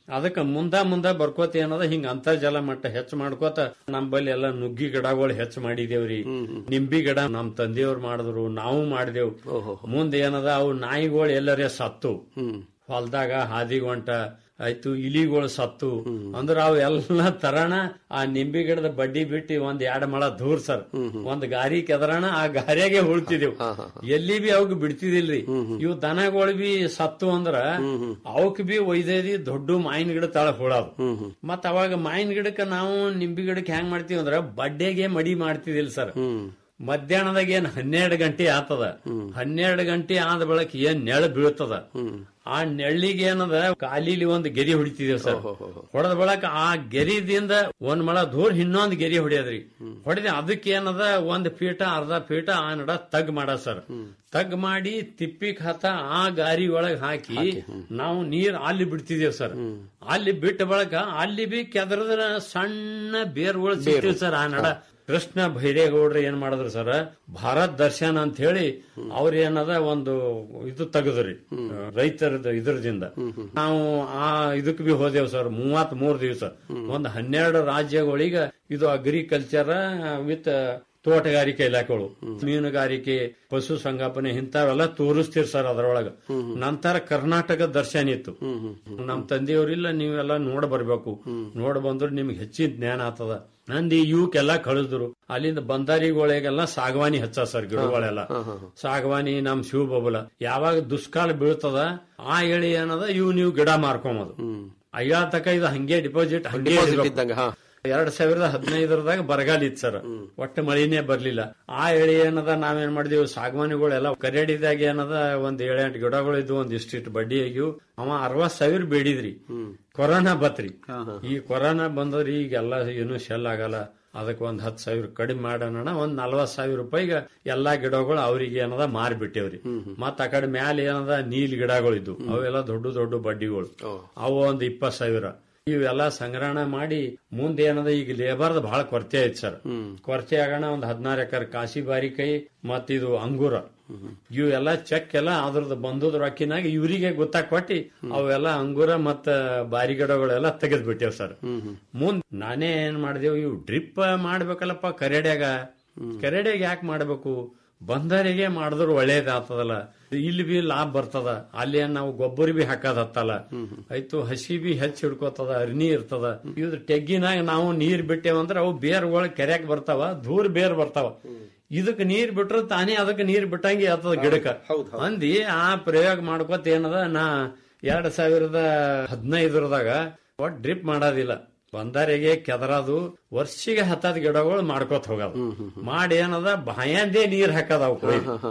ಅದಕ್ಕ ಮುಂದ ಮುಂದ ಬರ್ಕೋತ ಏನದ ಹಿಂಗ ಅಂತರ್ಜಲ ಮಟ್ಟ ಹೆಚ್ಚು ಮಾಡ್ಕೋತ ನಮ್ಮಲ್ಲಿ ಎಲ್ಲ ನುಗ್ಗಿ ಗಿಡಗಳು ಹೆಚ್ಚು ಮಾಡಿದೇವ್ರಿ ನಿಂಬಿ ಗಿಡ ನಮ್ ತಂದೆಯವ್ರು ಮಾಡಿದ್ರು ನಾವು ಮಾಡಿದೆವು ಮುಂದೆ ಏನದ ಅವು ನಾಯಿಗಳು ಎಲ್ಲರೇ ಸತ್ತು ಹೊಲ್ದಾಗ ಹಾದಿಗೆ ಹೊಂಟ ಆಯ್ತು ಇಲಿಗಳು ಸತ್ತು ಅಂದ್ರ ಅವು ಎಲ್ಲ ತರಣ ಆ ನಿಂಬಿ ಗಿಡದ ಬಡ್ಡಿ ಬಿಟ್ಟು ಒಂದ್ ಎರಡ್ ಮಳ ದೂರ್ ಸರ್ ಒಂದ್ ಗಾರಿ ಕೆದರಣ ಆ ಗಾರಿಯಾಗೆ ಉಳ್ತಿದೆವು ಎಲ್ಲಿ ಬಿ ಅವಕ್ ಬಿಡ್ತಿದಿಲ್ರಿ ಇವು ದನಗಳು ಬಿ ಸತ್ತು ಅಂದ್ರ ಅವಕ್ ಬಿ ಒಯ್ದೇದಿ ದೊಡ್ಡ ಮಾವಿನ ಗಿಡ ತಳ ಹುಳದು ಮತ್ ಅವಾಗ ಮಾವಿನ ಗಿಡಕ್ಕ ನಾವು ನಿಂಬಿ ಗಿಡಕ್ಕೆ ಹೆಂಗ್ ಮಾಡ್ತೀವಿ ಅಂದ್ರ ಬಡ್ಡೆಗೆ ಮಡಿ ಮಾಡ್ತಿದಿಲ್ ಸರ್ ಮಧ್ಯಾಹ್ನದಾಗ ಏನ್ ಹನ್ನೆರಡು ಗಂಟೆ ಆತದ ಹನ್ನೆರಡು ಗಂಟೆ ಆದ ಬಳಕ ಏನ್ ನೆಳ ಬೀಳ್ತದ ಆ ನೆಳ್ಳಿಗೆ ಏನದ ಕಾಲಿಲಿ ಒಂದು ಗೆರಿ ಹೊಡಿತಿದೇವ್ ಸರ್ ಹೊಡೆದ ಬಳಕ ಆ ಗೆರಿದಿಂದ ಒಂದ್ ಮಳ ದೂರ ಇನ್ನೊಂದ್ ಗೆರಿ ಹೊಡಿಯೋದ್ರಿ ಹೊಡೆದ ಅದಕ್ಕೆ ಏನದ ಒಂದ್ ಫೀಟ ಅರ್ಧ ಫೀಟ ಆ ನಡ ತಗ್ ಮಾಡ ಸರ್ ತಗ್ ಮಾಡಿ ತಿಪ್ಪಿ ಖಾತ ಆ ಗಾರಿ ಒಳಗ್ ಹಾಕಿ ನಾವು ನೀರ್ ಅಲ್ಲಿ ಬಿಡ್ತಿದೇವ್ ಸರ್ ಅಲ್ಲಿ ಬಿಟ್ಟ ಬಳಕ ಅಲ್ಲಿ ಬಿ ಕೆದರದ ಸಣ್ಣ ಬೇರ್ಗಳು ಸಿಗ್ತೀವಿ ಸರ್ ಆ ನಡ ಕೃಷ್ಣ ಭೈರೇಗೌಡ್ರು ಏನ್ ಮಾಡಿದ್ರು ಸರ್ ಭಾರತ್ ದರ್ಶನ್ ಅಂತ ಹೇಳಿ ಅವ್ರ ಏನದ ಒಂದು ಇದು ತೆಗೆದ್ರಿ ರೈತರದ ಇದ್ರದಿಂದ ನಾವು ಆ ಇದಕ್ ಬಿ ಹೋದೆವು ಸರ್ ಮೂವತ್ ಮೂರ್ ದಿವಸ ಒಂದ್ ಹನ್ನೆರಡು ರಾಜ್ಯಗಳಿಗೆ ಇದು ಅಗ್ರಿಕಲ್ಚರ್ ವಿತ್ ತೋಟಗಾರಿಕೆ ಇಲಾಖೆಗಳು ಮೀನುಗಾರಿಕೆ ಪಶು ಸಂಗೋಪನೆ ಇಂಥವೆಲ್ಲ ತೋರಿಸ್ತೀರಿ ಸರ್ ಅದರೊಳಗ ನಂತರ ಕರ್ನಾಟಕ ದರ್ಶನ ಇತ್ತು ನಮ್ ತಂದೆಯವರಿಲ್ಲ ನೀವೆಲ್ಲ ನೋಡ್ ಬರ್ಬೇಕು ನೋಡ್ ಬಂದ್ರೆ ನಿಮ್ಗೆ ಹೆಚ್ಚಿನ ಜ್ಞಾನ ಆಗ್ತದ ನಂದಿ ಇವಕ್ಕೆಲ್ಲ ಕಳಿಸಿದ್ರು ಅಲ್ಲಿಂದ ಬಂದಾರಿಗಳಿಗೆಲ್ಲ ಸಾಗವಾನಿ ಹಚ್ಚ ಸರ್ ಗಿಡಗಳೆಲ್ಲ ಸಾಗವಾನಿ ನಮ್ ಶಿವಬಬುಲ ಯಾವಾಗ ದುಷ್ಕಾಲ ಬೀಳ್ತದ ಆ ಎಳಿ ಏನದ ಇವು ನೀವು ಗಿಡ ಮಾರ್ಕೊಂಬದು ಅಯ್ಯ ತಕ ಇದು ಹಂಗೆ ಡಿಪಾಸಿಟ್ ಹಂಗೆ Deposit ಇರ್ಬೇಕು. ಇದ್ದಂಗ, ಹಾ. ಎರಡ್ ಸಾವಿರದ ಹದಿನೈದರದಾಗ ಬರಗಾಲ ಇತ್ತು ಸರ್ ಒಟ್ಟ ಮಳಿನೇ ಬರ್ಲಿಲ್ಲ ಆ ಎಳೆ ಏನದ ನಾವೇನ್ ಮಾಡಿದೀವಿ ಸಾಗವಾನಿಗಳೆಲ್ಲ ಕರೆಡಿದಾಗ ಏನದ ಒಂದ್ ಏಳೆಂಟು ಗಿಡಗಳು ಇದ್ವು ಒಂದ್ ಇಷ್ಟಿಟ್ಟು ಬಡ್ಡಿ ಆಗಿವು ಅವ ಅರವತ್ ಸಾವಿರ ಬೇಡಿದ್ರಿ ಕೊರೋನಾ ಬತ್ರಿ ಈ ಕೊರೋನಾ ಬಂದ್ರಿ ಈಗೆಲ್ಲ ಏನು ಶೆಲ್ ಆಗಲ್ಲ ಅದಕ್ಕೆ ಒಂದ್ ಹತ್ತು ಸಾವಿರ ಕಡಿಮೆ ಮಾಡೋಣ ಒಂದ್ ನಲ್ವತ್ ಸಾವಿರ ರೂಪಾಯಿಗೆ ಎಲ್ಲಾ ಗಿಡಗಳು ಅವ್ರಿಗೆ ಏನದ ಮಾರಿಬಿಟ್ಟೇವ್ರಿ ಮತ್ತ ಆ ಕಡೆ ಮ್ಯಾಲ ಏನದ ನೀಲ್ ಗಿಡಗಳು ಇದ್ವು ಅವೆಲ್ಲ ದೊಡ್ಡ ದೊಡ್ಡ ಬಡ್ಡಿಗಳು ಅವು ಒಂದ್ ಇಪ್ಪತ್ ಸಾವಿರ ಇವೆಲ್ಲ ಸಂಗ್ರಹಣ ಮಾಡಿ ಮುಂದೆ ಏನದ ಈಗ ಲೇಬರ್ದ ಬಹಳ ಕೊರತೆ ಐತಿ ಸರ್ ಕೊರತೆ ಆಗೋಣ ಒಂದ್ ಹದಿನಾರು ಎಕರೆ ಕಾಸಿ ಬಾರಿಕಾಯಿ ಮತ್ ಇದು ಅಂಗೂರ ಇವೆಲ್ಲ ಚೆಕ್ ಎಲ್ಲ ಅದ್ರದ್ದು ಬಂದದ ರೊಕ್ಕಿನಾಗ ಇವರಿಗೆ ಗೊತ್ತಾಕೊಟ್ಟಿ ಅವೆಲ್ಲ ಅಂಗೂರ ಮತ್ತ ಬಾರಿ ಗಿಡಗಳೆಲ್ಲ ತೆಗೆದ್ ಬಿಟ್ಟೇವ್ ಸರ್ ಮುಂದ್ ನಾನೇ ಏನ್ ಮಾಡ್ದೇವ್ ಇವು ಡ್ರಿಪ್ ಮಾಡ್ಬೇಕಲ್ಲಪ್ಪ ಕರೆಡ್ಯಾಗ ಕರೆಡ್ಯಾಗ ಯಾಕೆ ಮಾಡ್ಬೇಕು ಬಂದರಿಗೆ ಮಾಡಿದ್ರು ಒಳ್ಳೇದಾಗ್ತದಲ್ಲ ಇಲ್ಲಿ ಬಿ ಲಾಭ ಬರ್ತದ ಅಲ್ಲಿ ಏನ್ ನಾವು ಗೊಬ್ಬರ ಬಿ ಹಾಕದ್ ಹತ್ತಲ್ಲ ಆಯ್ತು ಹಸಿ ಬಿ ಹೆಚ್ಚು ಹಿಡ್ಕೋತದ ಅರ್ನಿ ಇರ್ತದ ಇದ್ರ ಟೆಗ್ಗಿನಾಗ ನಾವು ನೀರ್ ಬಿಟ್ಟೇವಂದ್ರ ಅವು ಬೇರ್ ಒಳಗ್ ಕೆರೆಯಾಗ ಬರ್ತಾವ ದೂರ ಬೇರ್ ಬರ್ತಾವ ಇದಕ್ ನೀರ್ ಬಿಟ್ರ ತಾನೇ ಅದಕ್ಕೆ ನೀರ್ ಬಿಟ್ಟಂಗೆ ಆಗ್ತದ ಗಿಡಕ್ಕ ಅಂದಿ ಆ ಪ್ರಯೋಗ ಮಾಡ್ಕೋತ ಏನದ ನಾ ಎರಡ್ ಸಾವಿರದ ಹದಿನೈದರದಾಗ ಒಟ್ ಡ್ರಿಪ್ ಮಾಡೋದಿಲ್ಲ ಬಂದರಿಗೆ ಕೆದರದು ವರ್ಷಿಗೆ ಹತ್ತದ್ ಗಿಡಗಳು ಮಾಡ್ಕೋತ ಹೋಗೋದು ಮಾಡಿ ಏನದ ಭಯಂದೇ ನೀರ್ ಹಾಕದ ಅವಕ್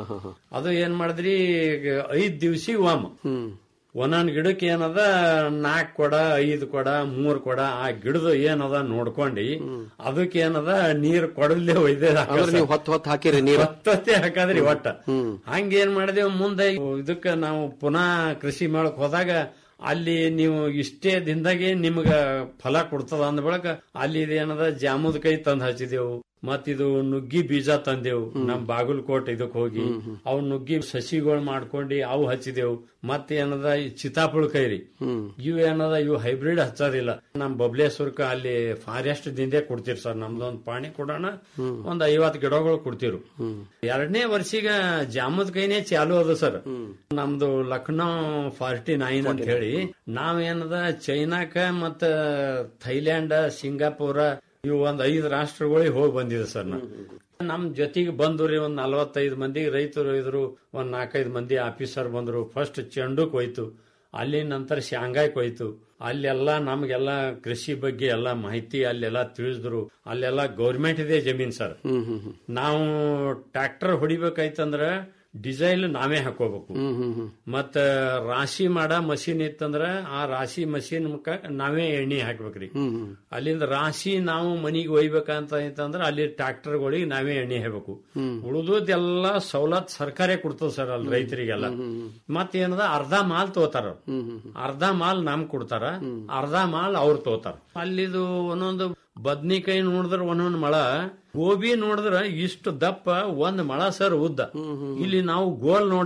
ಅದು ಏನ್ ಮಾಡಿದ್ರಿ ಐದ್ ದಿವ್ಸಿ ಒಮ್ ಒಂದೊಂದ್ ಗಿಡಕ್ಕೆ ಏನದ ನಾಲ್ಕ್ ಕೊಡ ಐದ್ ಕೊಡ ಮೂರ್ ಕೊಡ ಆ ಗಿಡದ ಏನದ ನೋಡ್ಕೊಂಡಿ ಅದಕ್ಕೆ ಏನದ ನೀರ್ ಕೊಡಲ್ಲೇ ಒಯ್ದೇ ಅಂದ್ರೆ ನೀವು ಹೊತ್ತು ಹೊತ್ತು ಹಾಕಿರಿ ನೀರು ಹೊತ್ತೊತ್ತೆ ಹಾಕದ್ರಿ ಒಟ್ಟ ಹಂಗ ಏನ್ ಮಾಡಿದೇವ್ ಮುಂದೆ ಇದಕ್ಕ ನಾವು ಪುನಃ ಕೃಷಿ ಮಾಡಕ್ ಹೋದಾಗ ಅಲ್ಲಿ ನೀವು ಇಷ್ಟೇ ದಿನದಾಗೆ ನಿಮ್ಗ ಫಲ ಕೊಡ್ತದ ಅಂದ ಬಳಕ ಅಲ್ಲಿ ಏನದ ಜಾಮೂದ್ ಕೈ ತಂದ್ ಹಚ್ಚಿದೆವು ಮತ್ತಿದು ನುಗ್ಗಿ ಬೀಜ ತಂದೆವು ನಮ್ ಬಾಗಲಕೋಟ್ ಇದಕ್ ಹೋಗಿ ಅವ್ ನುಗ್ಗಿ ಸಸಿಗಳು ಮಾಡ್ಕೊಂಡು ಅವು ಹಚ್ಚಿದೆವು ಮತ್ತೆ ಏನದ ಈ ಚಿತಾಪುಳ ಕೈರಿ ಇವು ಏನದ ಇವು ಹೈಬ್ರಿಡ್ ಹಚ್ಚೋದಿಲ್ಲ ನಮ್ ಬಬ್ಲೇಶ್ವರ್ಕ ಅಲ್ಲಿ ಫಾರೆಸ್ಟ್ ದಿಂದೇ ಕೊಡ್ತೀರಿ ಸರ್ ನಮ್ದೊಂದ್ ಪಾಣಿ ಕೊಡೋಣ ಒಂದ್ ಐವತ್ ಗಿಡಗಳು ಕೊಡ್ತಿರು ಎರಡನೇ ವರ್ಷಿಗ ಜಾಮದ್ ಕೈನೇ ಚಾಲು ಅದ ಸರ್ ನಮ್ದು ಲಕ್ನೋ ಫಾರ್ಟಿ ನೈನ್ ಅಂತ ಹೇಳಿ ನಾವೇನದ ಚೈನಾಕ ಮತ್ತ ಥೈಲ್ಯಾಂಡ್ ಸಿಂಗಾಪುರ ಇವು ಒಂದ್ ಐದು ರಾಷ್ಟ್ರಗಳಿಗೆ ಹೋಗಿ ಬಂದಿದೆ ಸರ್ ನಾ ನಮ್ ಜೊತೆಗೆ ಬಂದ್ರಿ ಒಂದ್ ನಲವತ್ತೈದು ಮಂದಿ ರೈತರು ಇದ್ರು ಒಂದ್ ನಾಲ್ಕೈದು ಮಂದಿ ಆಫೀಸರ್ ಬಂದ್ರು ಫಸ್ಟ್ ಚೆಂಡುಕ್ ಹೋಯ್ತು ಅಲ್ಲಿ ನಂತರ ಶಾಂಘಾಯ್ಕ್ ಹೋಯ್ತು ಅಲ್ಲೆಲ್ಲ ನಮ್ಗೆಲ್ಲ ಕೃಷಿ ಬಗ್ಗೆ ಎಲ್ಲ ಮಾಹಿತಿ ಅಲ್ಲೆಲ್ಲ ತಿಳಿಸಿದ್ರು ಅಲ್ಲೆಲ್ಲ ಗೌರ್ಮೆಂಟ್ ಇದೆ ಜಮೀನ್ ಸರ್ ನಾವು ಟ್ರ್ಯಾಕ್ಟರ್ ಹೊಡಿಬೇಕಾಯ್ತಂದ್ರ ಡಿಸೈಲ್ ನಾವೇ ಹಾಕೋಬೇಕು ಮತ್ತ ರಾಶಿ ಮಾಡ ಮಷೀನ್ ಇತ್ತಂದ್ರ ಆ ರಾಶಿ ಮಷೀನ್ ಮುಖ ನಾವೇ ಎಣ್ಣೆ ಹಾಕ್ಬೇಕ್ರಿ ಅಲ್ಲಿಂದ ರಾಶಿ ನಾವು ಮನಿಗೆ ಒಯ್ಬೇಕಂತ ಅಂತಂದ್ರ ಅಲ್ಲಿ ಟ್ರಾಕ್ಟರ್ಗಳಿಗೆ ನಾವೇ ಎಣ್ಣೆ ಹಾಕ್ಬೇಕು ಉಳಿದೋದೆಲ್ಲ ಸವಲತ್ ಸರ್ಕಾರೇ ಕೊಡ್ತದ ಸರ್ ಅಲ್ಲಿ ರೈತರಿಗೆಲ್ಲ ಮತ್ತೇನದ ಅರ್ಧ ಮಾಲ್ ತೋತಾರ ಅರ್ಧ ಮಾಲ್ ನಮ್ ಕೊಡ್ತಾರ ಅರ್ಧ ಮಾಲ್ ಅವ್ರು ತೋತಾರ ಅಲ್ಲಿದು ಒಂದೊಂದು ಬದ್ನಿಕಾಯಿ ನೋಡಿದ್ರ ಒಂದೊಂದ್ ಮಳ ಗೋಬಿ ನೋಡಿದ್ರ ಇಷ್ಟು ದಪ್ಪ ಒಂದ್ ಮಳ ಸರ್ ಉದ್ದ ಇಲ್ಲಿ ನಾವು ಗೋಲ್ ನೋಡ್ತೇವ್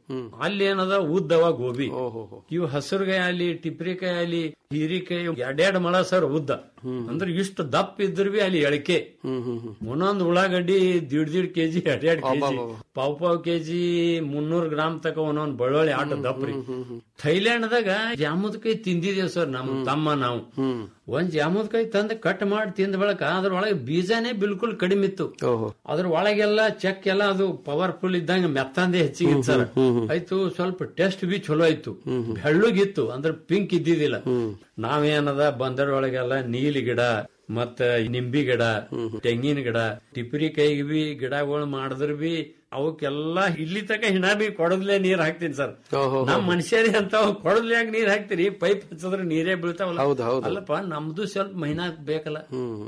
ಅಲ್ಲಿ ಏನದ ಉದ್ದವ ಗೋಬಿ ಇವು ಹಸಿರುಗಾಯಿ ಅಲ್ಲಿ ಟಿಪ್ರಿಕಾಯಿ ಅಲ್ಲಿ ಹೀರಿಕಾಯಿ ಎರಡೆರಡು ಮಳ ಸರ್ ಉದ್ದ ಅಂದ್ರೆ ಇಷ್ಟು ದಪ್ಪ ಇದ್ರ ಬಿ ಅಲ್ಲಿ ಎಳಕೆ ಒಂದೊಂದು ಉಳ್ಳಾಗಡ್ಡಿ ದೀಡ್ ದೀಡ್ ಕೆಜಿ ಎರಡೆರಡು ಕೆಜಿ ಪಾವ್ ಪಾವ್ ಕೆಜಿ ಮುನ್ನೂರ್ ಗ್ರಾಮ್ ತಕ ಒಂದೊಂದ್ ಬೆಳ್ಳುಳ್ಳಿ ಆಟ ದಪ್ಪ್ರಿ ಥೈಲ್ಯಾಂಡ್ದಾಗ ಜಾಮೂದಕಾಯಿ ತಿಂದಿದೇವ್ ಸರ್ ನಮ್ ತಮ್ಮ ನಾವು ಒಂದ್ ಜಾಮೂದಕಾಯಿ ತಂದ್ ಕಟ್ ಮಾಡಿ ತಿಂದ ಬಳಕ ಅದ್ರೊಳಗೆ ಬೀಜನೇ ಬಿಲ್ಕುಲ್ ಕಡಿಮೆ ಇತ್ತು ಅದ್ರ ಒಳಗೆಲ್ಲ ಚೆಕ್ ಎಲ್ಲ ಅದು ಪವರ್ಫುಲ್ ಇದ್ದಂಗ ಮೆತ್ತಂದೇ ಹೆಚ್ಚಿಗೆ ಇತ್ತು ಸರ್ ಆಯ್ತು ಸ್ವಲ್ಪ ಟೇಸ್ಟ್ ಬಿ ಚಲೋ ಆಯ್ತು ಬೆಳ್ಳಗಿತ್ತು ಅಂದ್ರೆ ಪಿಂಕ್ ಇದ್ದಿದ್ದಿಲ್ಲ ನಾವೇನದ ಬಂದರೊಳಗೆಲ್ಲ ನೀಲಿ ಗಿಡ ಮತ್ತ ನಿಂಬಿ ಗಿಡ ತೆಂಗಿನ ಗಿಡ ಟಿಪ್ರಿ ಕೈಗೆ ಬಿ ಗಿಡಗಳು ಮಾಡಿದ್ರ ಬಿ ಅವಕ್ಕೆಲ್ಲ ಇಲ್ಲಿ ತಕ ಹಿಣ ಬಿ ಕೊಡದ್ಲೆ ನೀರ್ ಹಾಕ್ತೀನಿ ಸರ್ ನಮ್ ಮನುಷ್ಯರಿ ಅಂತ ಕೊಡದ್ಲ್ಯಾಗ ನೀರ್ ಹಾಕ್ತಿರಿ ಪೈಪ್ ಹಚ್ಚಿದ್ರೆ ನೀರೇ ಬೀಳ್ತಾವಲ್ಲ ಅಲ್ಲಪ್ಪ ನಮ್ದು ಸ್ವಲ್ಪ ಮಹಿನಾ ಬೇಕಲ್ಲ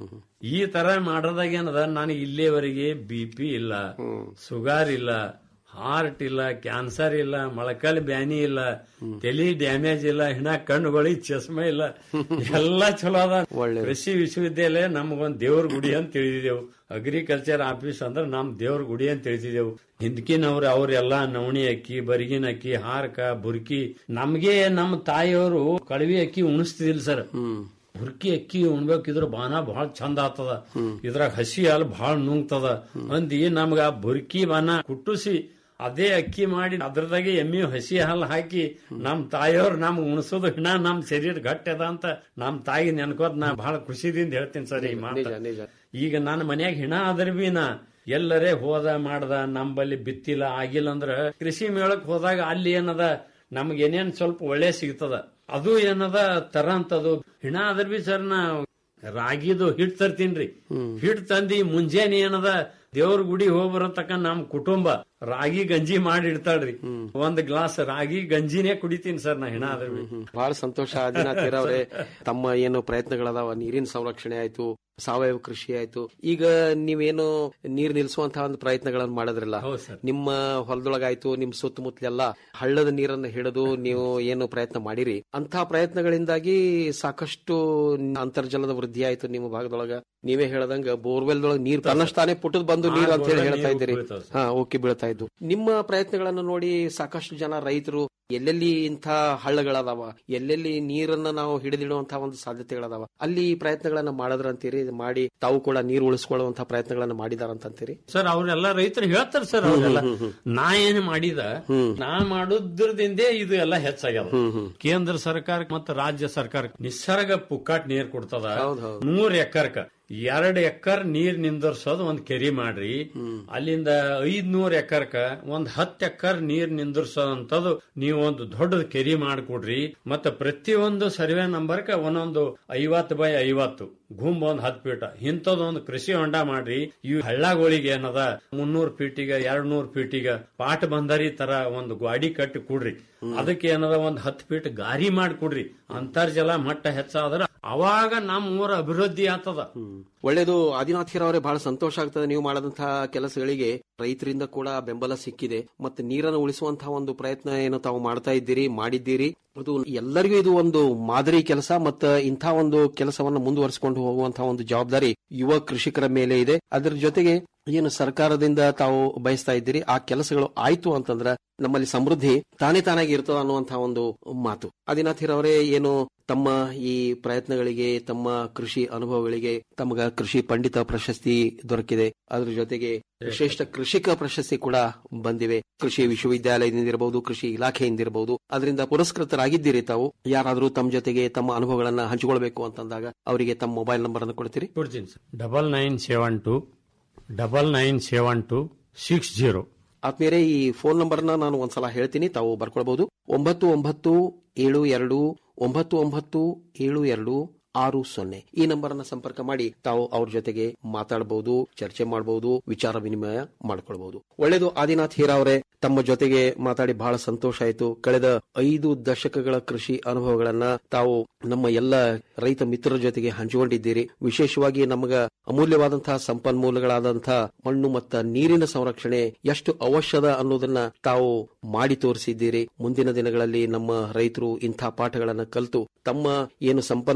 ಈ ತರ ಮಾಡೋದಾಗ ಏನದ ನಾನು ಇಲ್ಲಿಯವರೆಗೆ ಬಿ ಪಿ ಇಲ್ಲ ಸುಗಾರ್ ಇಲ್ಲ ಹಾರ್ಟ್ ಇಲ್ಲ ಕ್ಯಾನ್ಸರ್ ಇಲ್ಲ ಮೊಳಕಾಲು ಬ್ಯಾನಿ ಇಲ್ಲ ತಲಿ ಡ್ಯಾಮೇಜ್ ಇಲ್ಲ ಹಿಣ ಕಣ್ಣುಗಳಿಗೆ ಚಸ್ಮಾ ಇಲ್ಲ ಎಲ್ಲಾ ಚಲೋ ಅದ ಕೃಷಿ ವಿಶ್ವವಿದ್ಯಾಲಯ ನಮಗೊಂದ್ ದೇವ್ರ ಗುಡಿ ಅಂತ ತಿಳಿದಿದ್ದೆವು ಅಗ್ರಿಕಲ್ಚರ್ ಆಫೀಸ್ ಅಂದ್ರೆ ನಮ್ ದೇವ್ರ ಗುಡಿ ಅಂತ ತಿಳಿದಿದ್ದೆವು ಹಿಂದ್ಕಿನವ್ರು ಅವ್ರೆಲ್ಲಾ ನವಣಿ ಅಕ್ಕಿ ಬರಿಗಿನ ಅಕ್ಕಿ ಹಾರಕ ಬುರ್ಕಿ ನಮ್ಗೆ ನಮ್ಮ ತಾಯಿಯವರು ಕಳವಿ ಅಕ್ಕಿ ಉಣಿಸ್ತಿದಿಲ್ಲ ಸರ್ ಹುರ್ಕಿ ಅಕ್ಕಿ ಉಣ್ಬೇಕಿದ್ರ ಬಾನ ಬಹಳ ಚಂದ ಆತದ ಇದ್ರಾಗ ಹಸಿ ಹಾಲು ಬಹಳ ನುಂಗ್ತದ ಅಂದಿ ನಮ್ಗ ಆ ಬುರ್ಕಿ ಬಾನ ಕುಟ್ಟುಸಿ ಅದೇ ಅಕ್ಕಿ ಮಾಡಿ ಅದ್ರದಾಗೆ ಎಮ್ಮಿ ಹಸಿ ಹಾಲು ಹಾಕಿ ನಮ್ ತಾಯಿಯವ್ರು ನಮ್ಗ್ ಉಣಿಸೋದು ಹಿಣ ನಮ್ ಶರೀರ ಗಟ್ಟಿ ಅದ ಅಂತ ನಮ್ ತಾಯಿ ನೆನ್ಕೋದ್ ನಾ ಬಹಳ ಖುಷಿದಿಂದ ಹೇಳ್ತೀನಿ ಸರ್ ಈ ಮಾತು ಈಗ ನನ್ನ ಮನ್ಯಾಗ ಹಿಣ ಆದ್ರ ಬಿ ನಾ ಎಲ್ಲರೇ ಹೋದ ಮಾಡ್ದ ನಂಬಲ್ಲಿ ಬಿತ್ತಿಲ್ಲ ಆಗಿಲ್ಲ ಅಂದ್ರ ಕೃಷಿ ಮೇಳಕ್ ಹೋದಾಗ ಅಲ್ಲಿ ಏನದ ನಮ್ಗೆ ಏನೇನ್ ಸ್ವಲ್ಪ ಒಳ್ಳೆ ಸಿಗ್ತದ ಅದು ಏನದ ತರ ಅಂತದು ಹಿಣ ಆದ್ರ ಬಿ ಸರ್ ನಾ ರಾಗಿದು ಹಿಟ್ ತರ್ತೀನ್ರಿ ಹಿಟ್ ತಂದಿ ಮುಂಜಾನೆ ಏನದ ದೇವ್ರ ಗುಡಿ ಹೋಗಿ ಬರತಕ್ಕ ನಮ್ ಕುಟುಂಬ ರಾಗಿ ಗಂಜಿ ಮಾಡಿ ಇಡ್ತಾಳ್ರಿ ಒಂದ್ ಗ್ಲಾಸ್ ರಾಗಿ ಗಂಜಿನೇ ಕುಡಿತೀನಿ ಸರ್ ನಾ ಹಿಣ ಆದ್ರ ಬಿ ಬಹಳ ಸಂತೋಷ ದಿನಾತೀರ ಅವರೇ ತಮ್ಮ ಏನು ಪ್ರಯತ್ನಗಳದಾವ ನೀರಿನ ಸಂರಕ್ಷಣೆ ಆಯ್ತು ಸಾವಯವ ಕೃಷಿ ಆಯ್ತು ಈಗ ನೀವೇನು ನೀರ್ ನಿಲ್ಸುವಂತಹ ಒಂದು ಪ್ರಯತ್ನಗಳನ್ನು ಮಾಡಿದ್ರಲ್ಲ ನಿಮ್ಮ ಹೊಲದೊಳಗಾಯ್ತು ನಿಮ್ ಸುತ್ತಮುತ್ತಲೆಲ್ಲ ಹಳ್ಳದ ನೀರನ್ನ ಹಿಡಿದು ನೀವು ಏನು ಪ್ರಯತ್ನ ಮಾಡಿರಿ ಅಂತಹ ಪ್ರಯತ್ನಗಳಿಂದಾಗಿ ಸಾಕಷ್ಟು ಅಂತರ್ಜಲದ ವೃದ್ಧಿ ಆಯ್ತು ನಿಮ್ಮ ಭಾಗದೊಳಗ ನೀವೇ ಹೇಳದಂಗ ಬೋರ್ವೆಲ್ ದೊಳಗ ನೀರ್ ತನ್ನಷ್ಟಾನೇ ಪುಟ್ಟದ್ ಬಂದು ನೀರು ಅಂತ ಹೇಳಿ ಹೇಳ್ತಾ ಇದ್ದೀರಿ ಹಾ ಓಕೆ ಬೀಳ್ತಾ ಇದ್ದು ನಿಮ್ಮ ಪ್ರಯತ್ನಗಳನ್ನು ನೋಡಿ ಸಾಕಷ್ಟು ಜನ ರೈತರು ಎಲ್ಲೆಲ್ಲಿ ಇಂಥ ಹಳ್ಳಗಳದಾವ ಎಲ್ಲೆಲ್ಲಿ ನೀರನ್ನ ನಾವು ಹಿಡಿದಿಡುವಂತಹ ಒಂದು ಸಾಧ್ಯತೆಗಳದಾವ ಅಲ್ಲಿ ಈ ಪ್ರಯತ್ನಗಳನ್ನ ಮಾಡಿದ್ರಂತೀರಿ ಮಾಡಿ ತಾವು ಕೂಡ ನೀರು ಉಳಿಸ್ಕೊಳ್ಳುವಂತಹ ಪ್ರಯತ್ನಗಳನ್ನ ಮಾಡಿದಾರಂತೀರಿ ಸರ್ ಅವ್ರೆಲ್ಲ ರೈತರು ಹೇಳ್ತಾರ ಸರ್ ಅವ್ರೆಲ್ಲ ನಾ ಏನ್ ಮಾಡಿದ ನಾ ಮಾಡೋದ್ರದಿಂದೇ ಇದು ಎಲ್ಲ ಹೆಚ್ಚಾಗ್ಯದ ಕೇಂದ್ರ ಸರ್ಕಾರ ಮತ್ತು ರಾಜ್ಯ ಸರ್ಕಾರ ನಿಸರ್ಗ ಪುಕ್ಕಾಟ್ ನೀರ್ ಕೊಡ್ತದ ನೂರ್ ಎಕರ್ಕ ಎರಡ್ ಎಕರ್ ನೀರ್ ನಿಂದರ್ಸೋದು ಒಂದ್ ಕೆರಿ ಮಾಡ್ರಿ ಅಲ್ಲಿಂದ ಐದ್ನೂರ್ ಎಕರ್ಕ ಒಂದ್ ಹತ್ ಎಕರ್ ನೀರ್ ನಿಂದರ್ಸೋದಂತದ್ದು ನೀವು ಒಂದು ದೊಡ್ಡ ಕೆರಿ ಮಾಡ್ಕೊಡ್ರಿ ಮತ್ತ ಪ್ರತಿಯೊಂದು ಸರ್ವೆ ನಂಬರ್ಕ ಒಂದೊಂದು ಐವತ್ ಬೈ ಐವತ್ತು ಗುಂಬ್ ಒಂದ್ ಹತ್ ಫೀಟ್ ಇಂಥದೊಂದು ಕೃಷಿ ಹೊಂಡ ಮಾಡ್ರಿ ಈ ಹಳ್ಳಗಳಿಗೆ ಏನದ ಮುನ್ನೂರ್ ಫೀಟಿಗ ಎರಡ್ ನೂರ್ ಫೀಟಿಗ ಪಾಟ್ ಬಂದರಿ ತರ ಒಂದು ಗಾಡಿ ಕಟ್ಟಿ ಕೊಡ್ರಿ ಅದಕ್ಕೆ ಏನದ ಒಂದ್ ಹತ್ ಫೀಟ್ ಗಾರಿ ಮಾಡಿ ಕೊಡ್ರಿ ಅಂತರ್ಜಲ ಮಟ್ಟ ಹೆಚ್ಚಾದ್ರ ಅವಾಗ ನಮ್ಮ ಊರ ಅಭಿವೃದ್ಧಿ ಆಗ್ತದ ಒಳ್ಳೇದು ಆದಿನಾಥ್ ಅವರೇ ಬಹಳ ಸಂತೋಷ ಆಗ್ತದೆ ನೀವು ಮಾಡದಂತಹ ಕೆಲಸಗಳಿಗೆ ರೈತರಿಂದ ಕೂಡ ಬೆಂಬಲ ಸಿಕ್ಕಿದೆ ಮತ್ತೆ ನೀರನ್ನು ಉಳಿಸುವಂತಹ ಒಂದು ಪ್ರಯತ್ನ ಏನು ತಾವು ಮಾಡ್ತಾ ಇದ್ದೀರಿ ಮಾಡಿದ್ದೀರಿ ಅದು ಎಲ್ಲರಿಗೂ ಇದು ಒಂದು ಮಾದರಿ ಕೆಲಸ ಮತ್ತು ಇಂಥ ಒಂದು ಕೆಲಸವನ್ನು ಮುಂದುವರಿಸಿಕೊಂಡು ಹೋಗುವಂತಹ ಒಂದು ಜವಾಬ್ದಾರಿ ಯುವ ಕೃಷಿಕರ ಮೇಲೆ ಇದೆ ಅದರ ಜೊತೆಗೆ ಏನು ಸರ್ಕಾರದಿಂದ ತಾವು ಬಯಸ್ತಾ ಇದ್ದೀರಿ ಆ ಕೆಲಸಗಳು ಆಯ್ತು ಅಂತಂದ್ರ ನಮ್ಮಲ್ಲಿ ಸಮೃದ್ಧಿ ತಾನೇ ತಾನಾಗಿ ಇರ್ತದ ಅನ್ನುವಂತಹ ಒಂದು ಮಾತು ಆದಿನಾಥ್ ಅವರೇ ಏನು ತಮ್ಮ ಈ ಪ್ರಯತ್ನಗಳಿಗೆ ತಮ್ಮ ಕೃಷಿ ಅನುಭವಗಳಿಗೆ ತಮಗ ಕೃಷಿ ಪಂಡಿತ ಪ್ರಶಸ್ತಿ ದೊರಕಿದೆ ಅದ್ರ ಜೊತೆಗೆ ಶ್ರೇಷ್ಠ ಕೃಷಿಕ ಪ್ರಶಸ್ತಿ ಕೂಡ ಬಂದಿವೆ ಕೃಷಿ ವಿಶ್ವವಿದ್ಯಾಲಯದಿಂದ ಇರಬಹುದು ಕೃಷಿ ಇಲಾಖೆಯಿಂದ ಇರಬಹುದು ಅದರಿಂದ ಪುರಸ್ಕೃತರಾಗಿದ್ದೀರಿ ತಾವು ಯಾರಾದರೂ ತಮ್ಮ ಜೊತೆಗೆ ತಮ್ಮ ಅನುಭವಗಳನ್ನ ಹಂಚಿಕೊಳ್ಬೇಕು ಅಂತಂದಾಗ ಅವರಿಗೆ ತಮ್ಮ ಮೊಬೈಲ್ ನಂಬರ್ ಅನ್ನು ಕೊಡ್ತೀರಿ ಕೊಡ್ತೀನಿ sir double nine seven two double nine seven two six zero ಆದ್ಮೇಲೆ ಈ ಫೋನ್ ನಂಬರ್ನ ನಾನು ಒಂದ್ಸಲ ಹೇಳ್ತೀನಿ ತಾವು ಬರ್ಕೊಳ್ಬಹುದು ಒಂಬತ್ತು ಒಂಬತ್ತು ಏಳು ಎರಡು ಒಂಬತ್ತು ಒಂಬತ್ತು ಏಳು ಎರಡು ಆರು ಸೊನ್ನೆ ಈ ನಂಬರ್ ಅನ್ನ ಸಂಪರ್ಕ ಮಾಡಿ ತಾವು ಅವ್ರ ಜೊತೆಗೆ ಮಾತಾಡಬಹುದು ಚರ್ಚೆ ಮಾಡಬಹುದು ವಿಚಾರ ವಿನಿಮಯ ಮಾಡ್ಕೊಳ್ಬಹುದು ಒಳ್ಳೇದು ಆದಿನಾಥ್ ಹೀರಾ ಅವರೇ ತಮ್ಮ ಜೊತೆಗೆ ಮಾತಾಡಿ ಬಹಳ ಸಂತೋಷ ಆಯಿತು ಕಳೆದ ಐದು ದಶಕಗಳ ಕೃಷಿ ಅನುಭವಗಳನ್ನ ತಾವು ನಮ್ಮ ಎಲ್ಲ ರೈತ ಮಿತ್ರರ ಜೊತೆಗೆ ಹಂಚಿಕೊಂಡಿದ್ದೀರಿ ವಿಶೇಷವಾಗಿ ನಮಗ ಅಮೂಲ್ಯವಾದಂತಹ ಸಂಪನ್ಮೂಲಗಳಾದಂತಹ ಮಣ್ಣು ಮತ್ತು ನೀರಿನ ಸಂರಕ್ಷಣೆ ಎಷ್ಟು ಅವಶ್ಯದ ಅನ್ನೋದನ್ನ ತಾವು ಮಾಡಿ ತೋರಿಸಿದ್ದೀರಿ ಮುಂದಿನ ದಿನಗಳಲ್ಲಿ ನಮ್ಮ ರೈತರು ಇಂಥ ಪಾಠಗಳನ್ನ ಕಲಿತು ತಮ್ಮ ಏನು ಸಂಪನ್ಮೂಲಗಳಾದ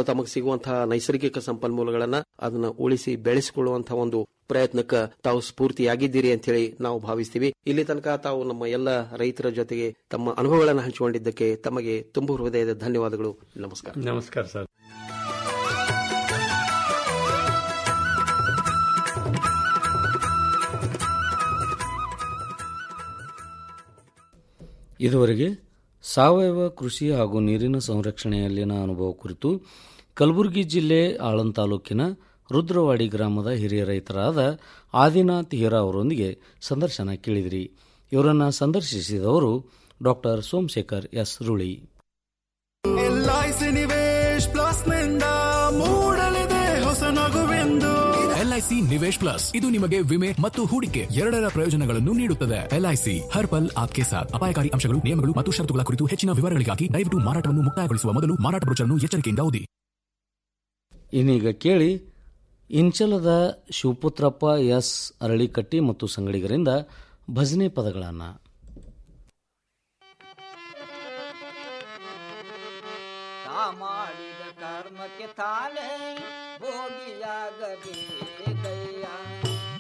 ತಮಗೆ ಸಿಗುವಂತಹ ನೈಸರ್ಗಿಕ ಸಂಪನ್ಮೂಲಗಳನ್ನ ಅದನ್ನ ಉಳಿಸಿ ಬೆಳೆಸಿಕೊಳ್ಳುವಂತಹ ಒಂದು ಪ್ರಯತ್ನಕ್ಕೆ ತಾವು ಸ್ಫೂರ್ತಿಯಾಗಿದ್ದೀರಿ ಅಂತ ಹೇಳಿ ನಾವು ಭಾವಿಸ್ತೀವಿ ಇಲ್ಲಿ ತನಕ ತಾವು ನಮ್ಮ ಎಲ್ಲ ರೈತರ ಜೊತೆಗೆ ತಮ್ಮ ಅನುಭವಗಳನ್ನು ಹಂಚಿಕೊಂಡಿದ್ದಕ್ಕೆ ತಮಗೆ ತುಂಬು ಹೃದಯದ ಧನ್ಯವಾದಗಳು ನಮಸ್ಕಾರ ನಮಸ್ಕಾರ ಸರ್ ಇದುವರೆಗೆ ಸಾವಯವ ಕೃಷಿ ಹಾಗೂ ನೀರಿನ ಸಂರಕ್ಷಣೆಯಲ್ಲಿನ ಅನುಭವ ಕುರಿತು ಕಲಬುರಗಿ ಜಿಲ್ಲೆ ಆಳಂದ್ ತಾಲೂಕಿನ ರುದ್ರವಾಡಿ ಗ್ರಾಮದ ಹಿರಿಯ ರೈತರಾದ ಆದಿನಾಥ್ ಹೀರಾ ಅವರೊಂದಿಗೆ ಸಂದರ್ಶನ ಕೇಳಿದಿರಿ ಇವರನ್ನು ಸಂದರ್ಶಿಸಿದವರು ಡಾಕ್ಟರ್ ಸೋಮಶೇಖರ್ ಎಸ್ ರುಳಿ ಎಲ್ಐಸಿ ನಿವೇಶ್ ಪ್ಲಸ್ ನಿಂದ ಮೂಡಲಿದೆ ಹೊಸ ನಗುವೆಂದು ಎಲ್ಐಸಿ ನಿವೇಶ್ ಪ್ಲಸ್ ಇದು ನಿಮಗೆ ವಿಮೆ ಮತ್ತು ಹೂಡಿಕೆ ಎರಡರ ಪ್ರಯೋಜನಗಳನ್ನು ನೀಡುತ್ತದೆ ಎಲ್ಐಸಿ ಹರ್ ಪಲ್ ಆಪ್ಕೆ ಸಾಥ್ ಅಪಾಯಕಾರಿ ಅಂಶಗಳು ನಿಯಮಗಳು ಮತ್ತು ಷರತ್ತುಗಳ ಕುರಿತು ಹೆಚ್ಚಿನ ವಿವರಗಳಿಗಾಗಿ ದಯವಿಟ್ಟು ಮಾರಾಟವನ್ನು ಮುಕ್ತಾಯಗೊಳಿಸುವ ಮೊದಲು ಮಾರಾಟ ಬ್ರೋಚರ್ನ್ನು ಎಚ್ಚರಿಕೆಯಿಂದ ಓದಿ ಇನ್ನೀಗ ಕೇಳಿ ಇಂಚಲದ ಶಿವಪುತ್ರಪ್ಪ ಎಸ್ ಅರಳಿಕಟ್ಟಿ ಮತ್ತು ಸಂಗಡಿಗರಿಂದ ಭಜನೆ ಪದಗಳನ್ನು ತಾ ಮಾಡಿದ ಕರ್ಮಕ್ಕೆ ತಾನೇ ಭೋಗಿಯಾಗಬೇಕು